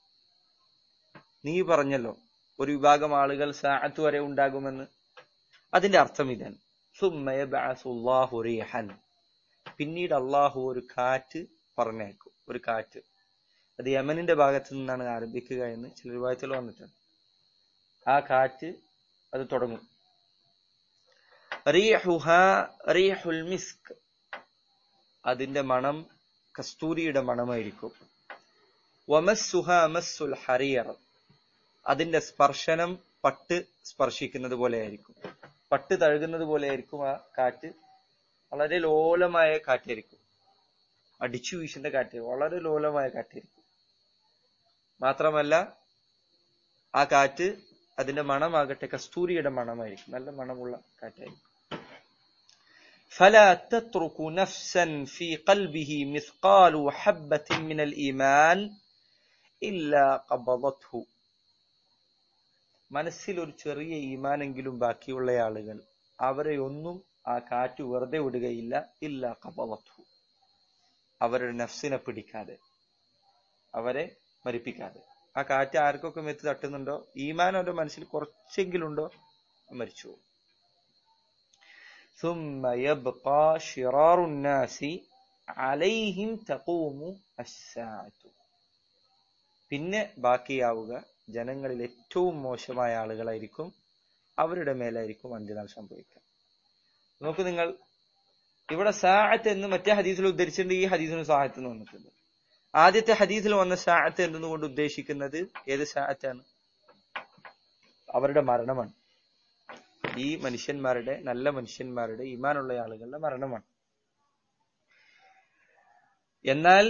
നീ പറഞ്ഞല്ലോ ഒരു വിഭാഗം ആളുകൾ സാഅത്ത് വരെ ഉണ്ടാകുമെന്ന് അതിന്റെ അർത്ഥം ഇതാണ് ثم يبعث الله ريحا പിന്നീട് അള്ളാഹു ഒരു കാറ്റ് പറഞ്ഞേക്കും ഒരു കാറ്റ് അത് യമനിന്റെ ഭാഗത്ത് നിന്നാണ് ആരംഭിക്കുക എന്ന് ചില രൂപത്തിൽ വന്നിട്ടുണ്ട് ആ കാറ്റ് അത് തുടങ്ങും റീഹുഹാ റീഹുൽ മിസ്ക് അതിന്റെ മണം കസ്തൂരിയുടെ മണമായിരിക്കും വമസ്സുഹ മസ്സുൽ ഹറിയർ അതിന്റെ സ്പർശനം പട്ട് സ്പർശിക്കുന്നത് പോലെയായിരിക്കും പട്ട് തഴുകുന്നത് പോലെയായിരിക്കും ആ കാറ്റ് വളരെ ലോലമായ കാറ്റായിരിക്കും അടിച്ചു വീശുന്ന കാറ്റ് വളരെ ലോലമായ കാറ്റായിരിക്കും മാത്രമല്ല ആ കാറ്റ് അതിന്റെ മണമാകട്ടെ കസ്തൂരിയുടെ മണമായിരിക്കും നല്ല മണമുള്ള കാറ്റായിരിക്കും فلا تترك نفسا في قلبه مثقال حبة من الإيمان إلا قبضته മനസ്സിൽ ഒരു ചെറിയ ഈമാനെങ്കിലും ബാക്കിയുള്ള ആളുകൾ അവരെ ഒന്നും ആ കാറ്റ് വെറുതെ വിടുകയില്ല ഇല്ല കബലത്തു അവരുടെ നഫ്സിനെ പിടിക്കാതെ അവരെ മരിപ്പിക്കാതെ ആ കാറ്റ് ആർക്കൊക്കെ മെത്ത് തട്ടുന്നുണ്ടോ ഈമാൻ അവരുടെ മനസ്സിൽ കുറച്ചെങ്കിലുണ്ടോ മരിച്ചു പോകും ثم يبقى شرار الناس عليهم تقوم الساعة പിന്നെ ബാക്കിയാവുക ജനങ്ങളിൽ ഏറ്റവും മോശമായ ആളുകളായിരിക്കും അവരുടെ മേലായിരിക്കും അന്ത്യനാൾ സംഭവിക്കുക നോക്കൂ നിങ്ങൾ ഇവിടെ സാഅത്ത് എന്ന് മറ്റേ ഹദീസിൽ ഉദ്ധരിച്ചിട്ടുണ്ട് ഈ ഹദീസിന് സാഹത്ത് എന്ന് വന്നിട്ടുണ്ട് ആദ്യത്തെ ഹദീസിൽ വന്ന സാഅത്ത് എന്നതുകൊണ്ട് ഉദ്ദേശിക്കുന്നത് ഏത് സാഅത്താണ് അവരുടെ മരണമാണ് ഈ മനുഷ്യന്മാരുടെ നല്ല മനുഷ്യന്മാരുടെ ഈമാനുള്ള ആളുകളുടെ മരണമാണ് എന്നാൽ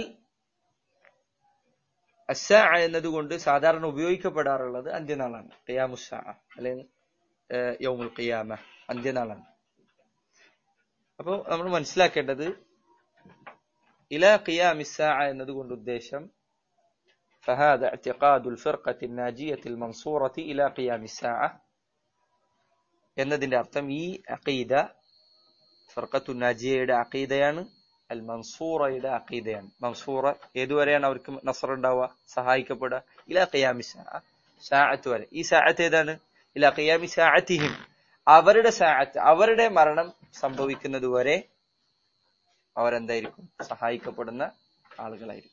അസ എന്നതുകൊണ്ട് സാധാരണ ഉപയോഗിക്കപ്പെടാറുള്ളത് അന്ത്യനാളാണ് ഖിയാമുസ അല്ലെങ്കിൽ യൗമുൽ ഖിയാമ അന്ത്യനാളാണ് അപ്പോൾ നമ്മൾ മനസ്സിലാക്കേണ്ടത് ഇല ഖിയാമിസ എന്നതുകൊണ്ട് ഉദ്ദേശം فهذا اعتقاد الفرقة الناجية المنصورة إلى قيام الساعة എന്നതിന്റെ അർത്ഥം ഈ അഖീദ ഫർക്കത്തു നാജിയയുടെ അഖീദയാണ് അൽ മൻസൂറയുടെ അഖീദയാണ് മൻസൂറ ഏതുവരെയാണ് അവർക്ക് നസർ ഉണ്ടാവുക സഹായിക്കപ്പെടുക ഇല ഖിയാമി സാഅത്ത് വരെ ഈ സാഅത്ത് ഏതാണ് ഇല ഖിയാമി സാഅത്തിഹിം അവരുടെ സാഅത്ത് അവരുടെ മരണം സംഭവിക്കുന്നത് വരെ അവരെന്തായിരിക്കും സഹായിക്കപ്പെടുന്ന ആളുകളായിരിക്കും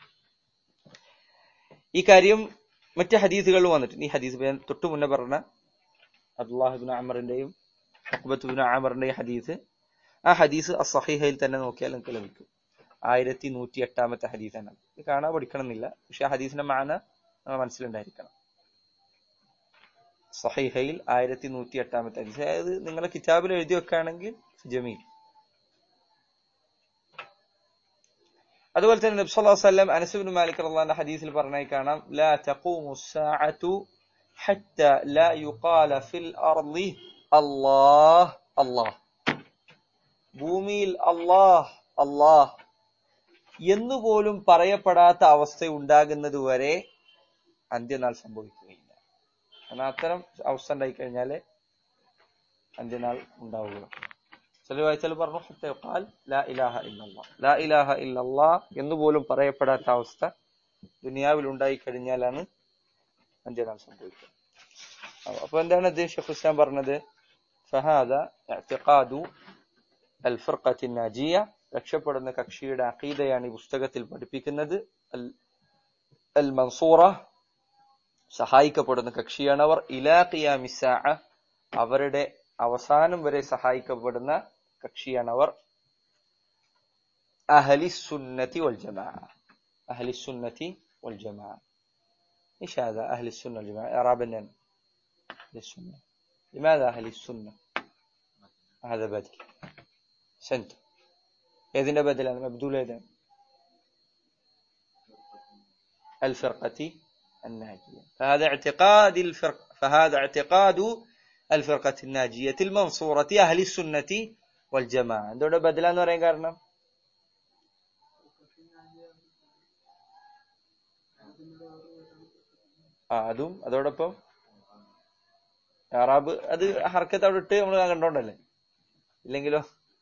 ഈ കാര്യം മറ്റ് ഹദീസുകളിൽ വന്നിട്ടുണ്ട് ഈ ഹദീസ് തൊട്ടു മുന്നേ പറഞ്ഞ അബ്ദുല്ലാഹിബിൻ അമറിന്റെയും അക്ബത്തുബിൻ അമറിന്റെയും ഹദീസ് ആ ഹദീസ് അസഹിഹയിൽ തന്നെ നോക്കിയാൽ നിങ്ങൾക്ക് ലഭിക്കും ആയിരത്തി നൂറ്റി എട്ടാമത്തെ ഹദീസാണ് ഇത് കാണാൻ പഠിക്കണമെന്നില്ല പക്ഷെ ആ ഹദീസിന്റെ മാന നമ്മൾ മനസ്സിലുണ്ടായിരിക്കണം സഹീഹയിൽ ആയിരത്തി നൂറ്റി എട്ടാമത്തെ ഹദീസ് അതായത് നിങ്ങളെ കിതാബിൽ എഴുതി വെക്കുകയാണെങ്കിൽ ജമീൽ അതുപോലെ തന്നെ നബി സല്ലല്ലാഹു അലൈഹി വസല്ലം അനസ് ഇബ്നു മാലിക് റളിയല്ലാഹു ഹദീസിൽ പറഞ്ഞായി കാണാം ലാ തഖൂമു الساعة حتى لا يقال في الأرض الله الله ഭൂമിയിൽ അല്ലാഹ് അല്ലാഹ് എന്നുപോലും പറയപ്പെടാത്ത അവസ്ഥ ഉണ്ടാകുന്നത് വരെ അന്ത്യനാൾ സംഭവിക്കുകയില്ല കാരണം അത്തരം അവസ്ഥ ഉണ്ടായി കഴിഞ്ഞാല് അന്ത്യനാൾ ഉണ്ടാവുക ചില വായിച്ചാൽ പറഞ്ഞു "ഹത്ത യുഖാൽ ലാ ഇലാഹ ഇല്ലല്ലാഹ് ലാ ഇലാഹ ഇല്ലല്ലാഹ് എന്നുപോലും പറയപ്പെടാത്ത അവസ്ഥ ദുനിയാവിൽ ഉണ്ടായി കഴിഞ്ഞാലാണ് അന്ത്യനാൾ സംഭവിക്കുക അപ്പൊ- അപ്പൊ എന്താണ് അദ്ദേഹം ഷെഖ് ഇസ്ലാം പറഞ്ഞത് ഫഹാദ ഇഅ്തിഖാദു അൽ ഫിർഖത്തി നാജിയ രക്ഷപ്പെടുന്ന കക്ഷിയുടെ അഖീദയാണ് ഈ പുസ്തകത്തിൽ പഠിപ്പിക്കുന്നത് അൽ അൽ മൻസൂറ സഹായിക്കപ്പെടുന്ന കക്ഷിയാണ് അവർ ഇലാ ഖിയാമിസ്സാ അവരുടെ അവസാനം വരെ സഹായിക്കപ്പെടുന്ന കക്ഷിയാണ് അവർ അഹലി സുന്നത്തി വൽ ജമാ അഹലി സുന്നത്തി വൽ ജമാ ايش هذا اهل السنه والجماعه اعراب النن للسنه لماذا اهل السنه هذا بدل سنت إذن بدل مبدول إذن الفرقة الناجية فهذا اعتقاد الفرق فهذا اعتقاد الفرقة الناجية المنصورة أهل السنة والجماعة عندنا بدل أن نرى കാരണം ആ അതും അതോടൊപ്പം അറാബ് അത് ഹർക്കത്ത് അവിടെ ഇട്ട് നമ്മൾ കണ്ടോണ്ടല്ലേ ഇല്ലെങ്കിലോ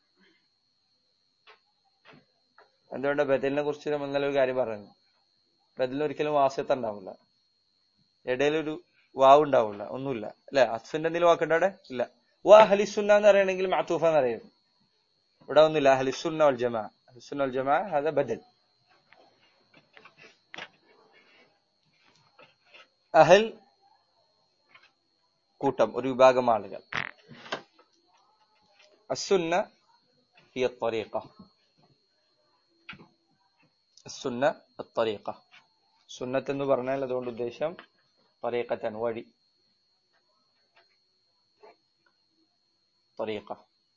എന്തുകൊണ്ട് ബദലിനെ കുറിച്ച് നമ്മൾ ഇന്നലെ ഒരു കാര്യം പറഞ്ഞു ബദലിന് ഒരിക്കലും വാസ്യത്ത ഉണ്ടാവില്ല ഇടയിലൊരു വാവ് ഉണ്ടാവില്ല ഒന്നുമില്ല അല്ലെ അസ്ഫിന്റെ എന്തെങ്കിലും വാക്കുണ്ടോ അവിടെ ഇല്ല വാ ഹലിസുന്ന എന്ന് പറയണമെങ്കിൽ മാത്തൂഫ എന്ന് അറിയാം ഇവിടെ ഒന്നുമില്ല ഹലിസുന്ന വൽ ജമാ ഹലിസുന്ന വൽ ജമാ അത് ബദൽ അഹൽ കൂട്ടം ഒരു വിഭാഗം ആളുകൾ അസുന്ന هي الطريقة السنة الطريقة സുന്നത്ത് എന്ന് പറഞ്ഞാൽ അതുകൊണ്ട് ഉദ്ദേശം طريقة വഴി طريقة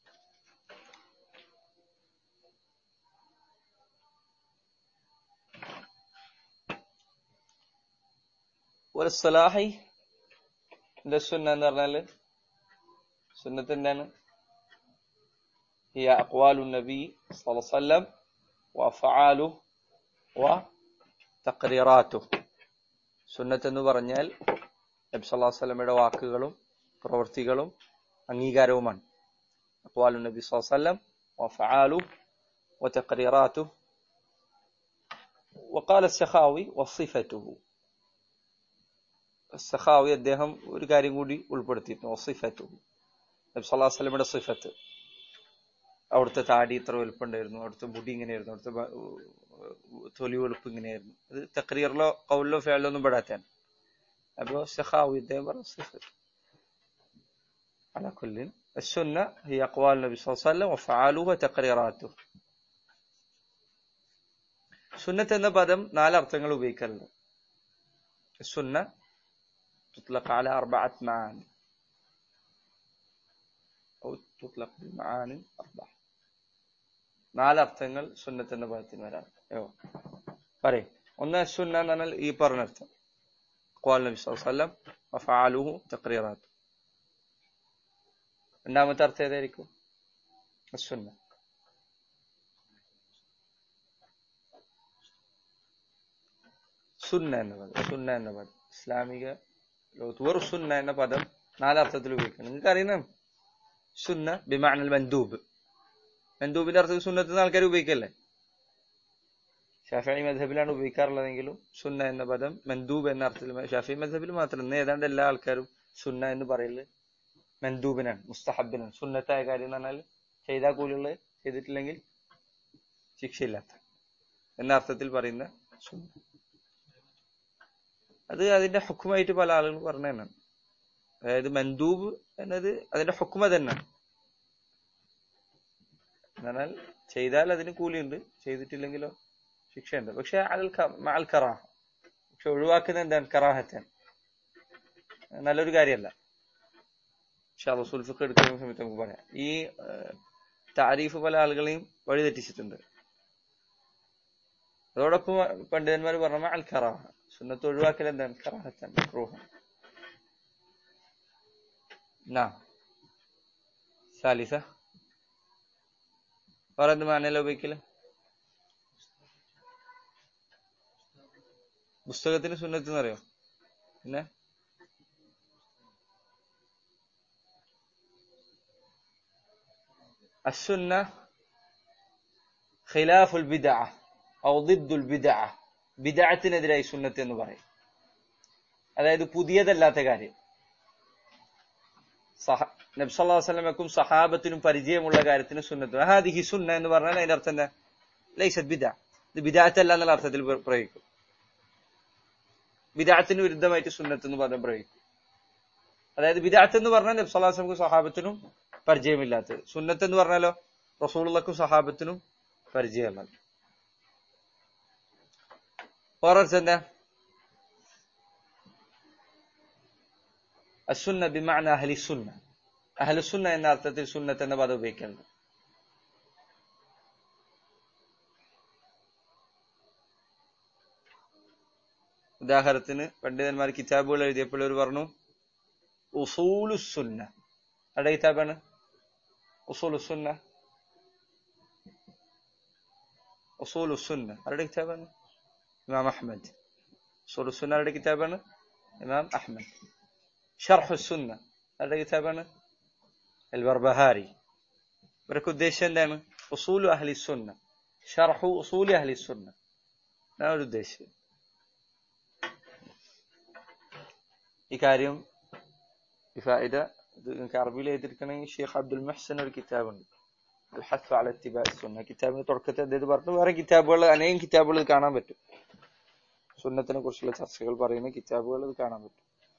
والصلاحي എന്താ സുന്ന എന്ന് പറഞ്ഞാല് സുന്നത്ത് എന്താണ് هي أقوال النبي صلى الله عليه وسلم وأفعاله وتقريراته സുന്നത്ത് എന്ന് പറഞ്ഞാൽ നബി സല്ലല്ലാഹു അലൈഹി വസല്ലമയുടെ വാക്കുകളും പ്രവൃത്തികളും അംഗീകാരവുമാണ് അഖ്വാലു നബി സല്ലല്ലാഹു അലൈഹി വസല്ലം وأفعاله وتقريراته وقال السخاوي وصفته സഖാവി അദ്ദേഹം ഒരു കാര്യം കൂടി ഉൾപ്പെടുത്തിയിരുന്നു വസിഫത്തു നബി സല്ലല്ലാഹു അലൈഹി വസല്ലമയുടെ സിഫത്ത് അവിടുത്തെ താടി ഇത്ര വലുപ്പുണ്ടായിരുന്നു അവിടുത്തെ മുടി ഇങ്ങനെയായിരുന്നു അവിടുത്തെ ബ- തൊലി വെളുപ്പ് ഇങ്ങനെയായിരുന്നു അത് തക്രീറിലോ കൗലിലോ ഫേലിലോ ഒന്നും പെടാത്തതാണ് അപ്പോ സഖാവി അദ്ദേഹം പറഞ്ഞ സിഫത്ത് على كل السنة هي أقوال النبي صلى الله عليه وسلم وفعاله وتقريراته സുന്നത്ത് എന്ന പദം നാലർത്ഥങ്ങൾ ഉപയോഗിക്കാറുണ്ട് സുന്ന تطلق على أربعة معاني أو تطلق بمعاني أربعة നാല് അർത്ഥങ്ങൾ സുന്നത്ത് എന്ന പദത്തിന് വരാം യോ പറയും ഒന്ന് സുന്ന എന്ന് പറഞ്ഞാൽ ഈ പറഞ്ഞർത്ഥം ഖുൽ നബി സ്വല്ലല്ലാഹു അലൈഹി വസല്ലം വഫഅലുഹു തഖ്രീറാത്ത് രണ്ടാമത്തെ അർത്ഥം ഏതായിരിക്കും സുന്ന സുന്ന എന്ന പദം സുന്ന എന്ന പദം ഇസ്ലാമിക ലോകത്ത് വെറും സുന്ന എന്ന പദം നാലർത്ഥത്തിൽ ഉപയോഗിക്കണം നിങ്ങൾക്ക് അറിയണം സുന്ന ബിമാനൽ മൻദൂബ് മൻദൂബിന്റെ അർത്ഥത്തിൽ സുന്നത്ത് എന്ന ആൾക്കാർ ഉപയോഗിക്കല്ലേ ഷാഫി മധബിലാണ് ഉപയോഗിക്കാറുള്ളതെങ്കിലും സുന്ന എന്ന പദം മൻദൂബ് എന്ന അർത്ഥത്തിൽ ഷാഫി മധബിൽ മാത്രം ഇന്ന് ഏതാണ്ട് എല്ലാ ആൾക്കാരും സുന്ന എന്ന് പറയല് മൻദൂബിനാണ് മുസ്തഹബിനാണ് സുന്നത്തായ കാര്യം എന്ന് പറഞ്ഞാൽ ചെയ്താൽ കൂലിയുള്ള ചെയ്തിട്ടില്ലെങ്കിൽ ശിക്ഷയില്ലാത്ത എന്ന അർത്ഥത്തിൽ പറയുന്ന സുന്ന അത് അതിന്റെ ഹുക്കുമായിട്ട് പല ആളുകൾ പറഞ്ഞതാണ് അതായത് മൻദൂബ് എന്നത് അതിന്റെ ഹുക്കുമ തന്നെ എന്നാൽ ചെയ്താൽ അതിന് കൂലിയുണ്ട് ചെയ്തിട്ടില്ലെങ്കിലോ ശിക്ഷയുണ്ട് പക്ഷെ അൽ അൽ കറാഹ പക്ഷെ ഒഴിവാക്കുന്ന എന്താണ് കറാഹത്താണ് നല്ലൊരു കാര്യമല്ല പക്ഷെ റസൂൽ ഫിഖ് എടുക്കുന്ന സമയത്ത് നമുക്ക് പറയാം ഈ താരീഫ് പല ആളുകളെയും വഴിതെറ്റിച്ചിട്ടുണ്ട് അതോടൊപ്പം പണ്ഡിതന്മാർ പറഞ്ഞ അൽ കറാഹ സുന്നത്ത് ഒഴിവാക്കൽ എന്താണ് കറാഹത്താണ് മക്രൂഹ നാ സാലിസ വേറെ എന്ത് മാനല്ല ഉപയോഗിക്കല് പുസ്തകത്തിന് സുന്നത്ത് എന്നറിയോ പിന്നെ السنة خلاف البدعة أو ضد البدعة ബിദഅത്തിനെതിരായി സുന്നത്ത് എന്ന് പറയും അതായത് പുതിയതല്ലാത്ത കാര്യം സഹ നബ്സല്ലാ വസ്ലമക്കും സഹാബത്തിനും പരിചയമുള്ള കാര്യത്തിന് സുന്നത്ത് ഹാദിഹി സുന്ന എന്ന് പറഞ്ഞാൽ അതിന്റെ അർത്ഥം എന്താ ലൈസത് ബിദ ഇത് ബിദാത്തല്ല എന്നുള്ള അർത്ഥത്തിൽ പ്രയോഗിക്കും ബിദാത്തിന് വിരുദ്ധമായിട്ട് സുന്നത്ത് എന്ന് പറഞ്ഞ പ്രയോഗിക്കും അതായത് ബിദാത്ത് എന്ന് പറഞ്ഞാൽ നബ്സല്ലാസ്ലമക്കും സഹാബത്തിനും പരിചയമില്ലാത്തത് സുന്നത്ത് എന്ന് പറഞ്ഞാലോ റസൂളുള്ളക്കും സഹാബത്തിനും പരിചയമുള്ളത് വേറൊരു എന്താ അസുന്ന ബിമാന അഹലി സുന്ന അഹലുസുന്ന എന്ന അർത്ഥത്തിൽ സുന്നത്ത് എന്ന പദം ഉപയോഗിക്കുന്നത് ഉദാഹരണത്തിന് പണ്ഡിതന്മാർ കിതാബുകൾ എഴുതിയപ്പോൾ അവർ പറഞ്ഞു ഉസൂലുസുന്ന അവിടെ കിതാബാണ് ഉസൂലുസുന്ന ഉസൂലുസുന്ന അവരുടെ കിതാബാണ് ഇമാം അഹമ്മദ് ഉസൂലുസുന്ന അവരുടെ കിതാബാണ് ഇമാം അഹമ്മദ് ഷർഹു സുന്ന അവരുടെ കിതാബാണ് അൽ ബർബഹാരി ഇവരൊക്കെ ഉദ്ദേശം എന്താണ് ഉസൂലു അഹ്ലി സുന്ന ഷർഹു ഉസൂലി അഹ്ലി സുന്ന എന്നാണ് ഒരു ഉദ്ദേശം ഈ കാര്യം ഈ ഫായിദ ഇത് നിങ്ങൾക്ക് അറബിയിൽ എഴുതിയിരിക്കണമെങ്കിൽ ഷെയ്ഖ് അബ്ദുൽ മെഹ്സൻ ഒരു കിതാബുണ്ട് الحث على اتباع السنة കിതാബിന്റെ തുടക്കത്തിൽ അദ്ദേഹം പറഞ്ഞു വേറെ കിതാബുകൾ അനേകം കിതാബുകൾ കാണാൻ പറ്റും സുന്നത്തിനെ കുറിച്ചുള്ള ചർച്ചകൾ പറയുന്ന കിതാബുകൾ ഇത് കാണാൻ പറ്റും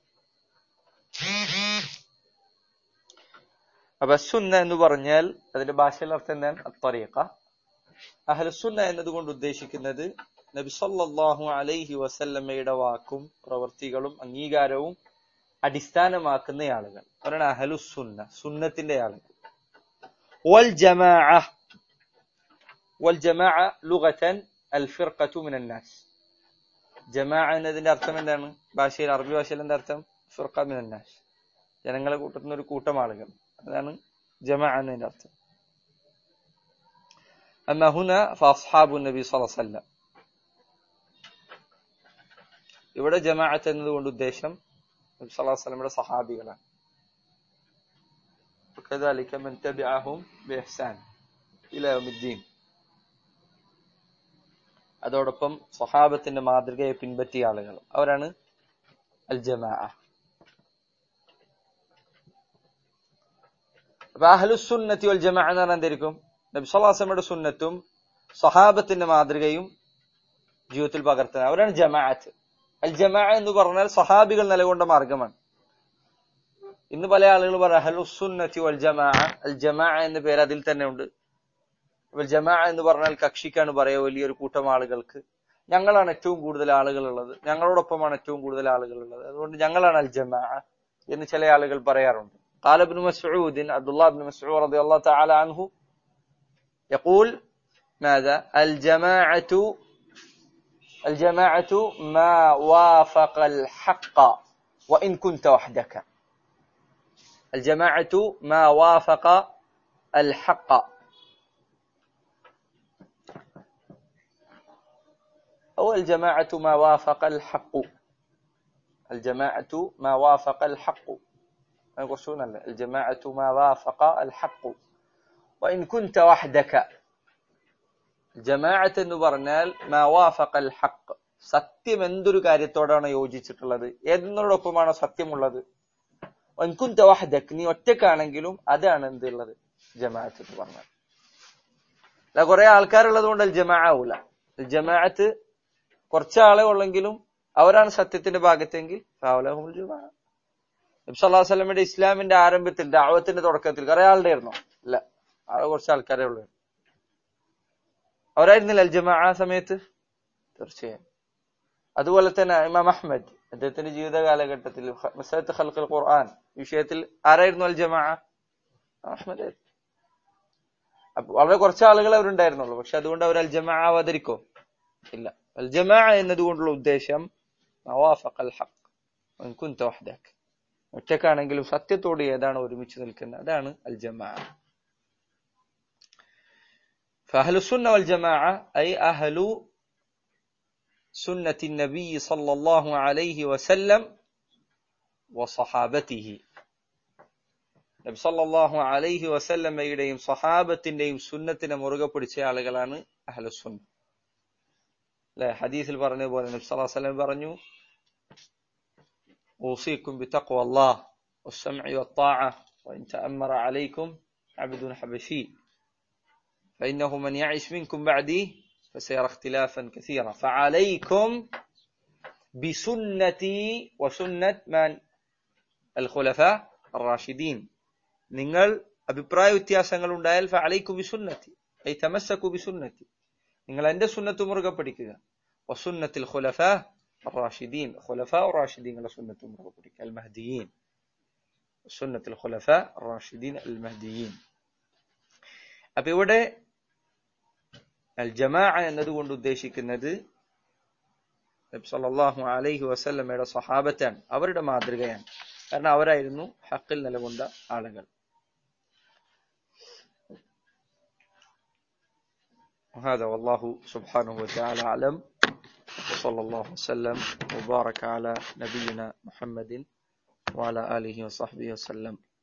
അപ്പൊ സുന്ന എന്ന് പറഞ്ഞാൽ അതിന്റെ ഭാഷയിൽ അർത്ഥം എന്താണ് അത്തറീഖ അഹ്ലുസുന്ന എന്നതുകൊണ്ട് ഉദ്ദേശിക്കുന്നത് നബി സല്ലല്ലാഹു അലൈഹി വസല്ലമയുടെ വാക്കും പ്രവർത്തികളും അംഗീകാരവും അടിസ്ഥാനമാക്കുന്ന ആളുകൾ അവരാണ് അഹലുസുന്ന സുന്നത്തിന്റെ ആളുകൾ വൽ ജമാഅ വൽ ജമാഅ ലുഗതൻ അൽ ഫിർഖത്തു മിനൻ നാസ് ജമാഅ എന്നതിന്റെ അർത്ഥം എന്താണ് ഭാഷയിൽ അറബി ഭാഷയിൽ എന്താ അർത്ഥം ഫിർഖ മിനൻ നാസ് ജനങ്ങളെ കൂട്ടുന്ന ഒരു കൂട്ടം ആളുകൾ അതാണ് ജമാ എന്നതിന്റെ അർത്ഥം أما هنا فأصحاب النبي صلى الله عليه وسلم ഇവിടെ ജമാഅത്ത് എന്നതുകൊണ്ട് ഉദ്ദേശം നബി സല്ലല്ലാഹു അലൈഹി വസല്ലമയുടെ സഹാബികളാണ് وكذلك من تبعهم بإحسان إلى يوم الدين അതോടൊപ്പം സ്വഹാബത്തിന്റെ മാതൃകയെ പിൻപറ്റിയ ആളുകൾ അവരാണ് അൽ ജമാഅ അപ്പൊ അഹ്ലുസുന്നത്തി വൽ ജമാഅ എന്ന് പറഞ്ഞാൽ എന്തായിരിക്കും നബി സ്വലാസമയുടെ സുന്നത്തും സഹാബത്തിന്റെ മാതൃകയും ജീവിതത്തിൽ പകർത്തുന്നത് അവരാണ് ജമാഅത്ത് അൽ ജമാഅ എന്ന് പറഞ്ഞാൽ സഹാബികൾ നിലകൊണ്ട മാർഗമാണ് ഇന്ന് പല ആളുകൾ പറയും അഹ്ലുസുന്നത്തി വൽ ജമാഅ അൽ ജമാഅ എന്ന പേര് അതിൽ തന്നെ ഉണ്ട് അപ്പോൾ ജമാഅ എന്ന് പറഞ്ഞാൽ കക്ഷിക്കാണ് പറയുക വലിയൊരു കൂട്ടം ആളുകൾക്ക് ഞങ്ങളാണ് ഏറ്റവും കൂടുതൽ ആളുകൾ ഉള്ളത് ഞങ്ങളോടൊപ്പമാണ് ഏറ്റവും കൂടുതൽ ആളുകൾ ഉള്ളത് അതുകൊണ്ട് ഞങ്ങളാണ് അൽ ജമാഅ എന്ന് ചില ആളുകൾ പറയാറുണ്ട് قال ابن مسعود عبد الله بن مسعود رضي الله تعالى عنه يقول ماذا الجماعة الجماعة ما وافق الحق وإن كنت وحدك الجماعة ما وافق الحق أو الجماعة ما وافق الحق الجماعة ما وافق الحق يقصون الجماعة ما وافق الحق وإن كنت وحدك ജമാഅത്ത് എന്ന് പറഞ്ഞാൽ മാവാഫഖൽ ഹക്ക് സത്യം എന്തൊരു കാര്യത്തോടാണ് യോജിച്ചിട്ടുള്ളത് എന്നോടൊപ്പമാണോ സത്യമുള്ളത് വൻകുന്ത വഹദക് നീ ഒറ്റക്കാണെങ്കിലും അതാണ് എന്തുള്ളത് ജമാഅത്ത് എന്ന് പറഞ്ഞാൽ അല്ല കുറെ ആൾക്കാരുള്ളത് കൊണ്ട് ജമാ ആവൂല ജമാഅത്ത് കുറച്ചാളെ ഉള്ളെങ്കിലും അവരാണ് സത്യത്തിന്റെ ഭാഗത്തെങ്കിൽ ഫാവുലഹുൽ ജമാ നബി സല്ലല്ലാഹു അലൈഹി വസല്ലമയുടെ ഇസ്ലാമിന്റെ ആരംഭത്തിൽ ദാവത്തിന്റെ തുടക്കത്തിൽ കുറെ ആളുടെ ആയിരുന്നോ ഇല്ല ആകെ കുറച്ച് ആൾക്കാരെ ഉള്ളൂ അവരായിരുന്നില്ല അൽ ജമാ ആ സമയത്ത് തീർച്ചയായും അതുപോലെ തന്നെ ഇമാം അഹ്മദ് അദ്ദേഹത്തിന്റെ ജീവിത കാലഘട്ടത്തിൽ മസലത്ത് ഖൽഖുൽ ഖുർആൻ വിഷയത്തിൽ ആരായിരുന്നു അൽ ജമാ അഹ്മദ് ആയിരുന്നു. അപ്പൊ വളരെ കുറച്ച് ആളുകൾ അവരുണ്ടായിരുന്നുള്ളൂ പക്ഷെ അതുകൊണ്ട് അവർ അൽ ജമാ അവതരിക്കോ ഇല്ല അൽ ജമാ എന്നതുകൊണ്ടുള്ള ഉദ്ദേശം നവാഫഖ് അൽ ഹഖ് വൻ കുൻത വഹ്ദക് ഒറ്റക്കാണെങ്കിലും സത്യത്തോട് ഏതാണ് ഒരുമിച്ച് നിൽക്കുന്നത് അതാണ് അൽ ജമാ فأهل السنة والجماعة أي أهل سنة النبي صلى الله عليه وسلم وصحابته നബി സല്ലല്ലാഹു അലൈഹി വസല്ലമയുടെയും സഹാബത്തിന്റെയും സുന്നത്തിനെ മുറുകെ പിടിച്ച ആളുകളാണ് അഹ്ലുസുന്ന അല്ലെ ഹദീസിൽ പറഞ്ഞ പോലെ നബി സല്ലല്ലാഹു അലൈഹി വസല്ലം പറഞ്ഞു أوصيكم بتقوى الله والسمع والطاعة وإن تأمر عليكم عبد حبشي فإنه من يعش منكم بعدي فسيرى اختلافا كثيرا فعليكم بسنتي وسنة من الخلفاء الراشدين നിങ്ങൾ അഭിപ്രായ വ്യത്യാസങ്ങൾ ഉണ്ടായാൽ ഫഅലൈക്കു ബിസുന്നത്തി ഐ തമസ്സകു ബിസുന്നത്തി നിങ്ങൾ എന്റെ സുന്നത്ത് മുറുകെ പിടിക്കുക വസുന്നത്തിൽ ഖുലഫ الراشدين خلفاء الراشدين سنة مرغبرك المهديين سنة الخلفاء الراشدين المهديين അപ്പൊ ഇവിടെ അൽ ജമാ എന്നതുകൊണ്ട് ഉദ്ദേശിക്കുന്നത് നബി സല്ലല്ലാഹു അലൈഹി വസല്ലമയുടെ സഹാബത്താണ് അവരുടെ മാതൃകയാണ് കാരണം അവരായിരുന്നു ഹക്കിൽ നിലകൊണ്ട ആളുകൾ هذا والله سبحانه وتعالى أعلم وصلى الله وسلم وبارك على نبينا محمد وعلى آله وصحبه وسلم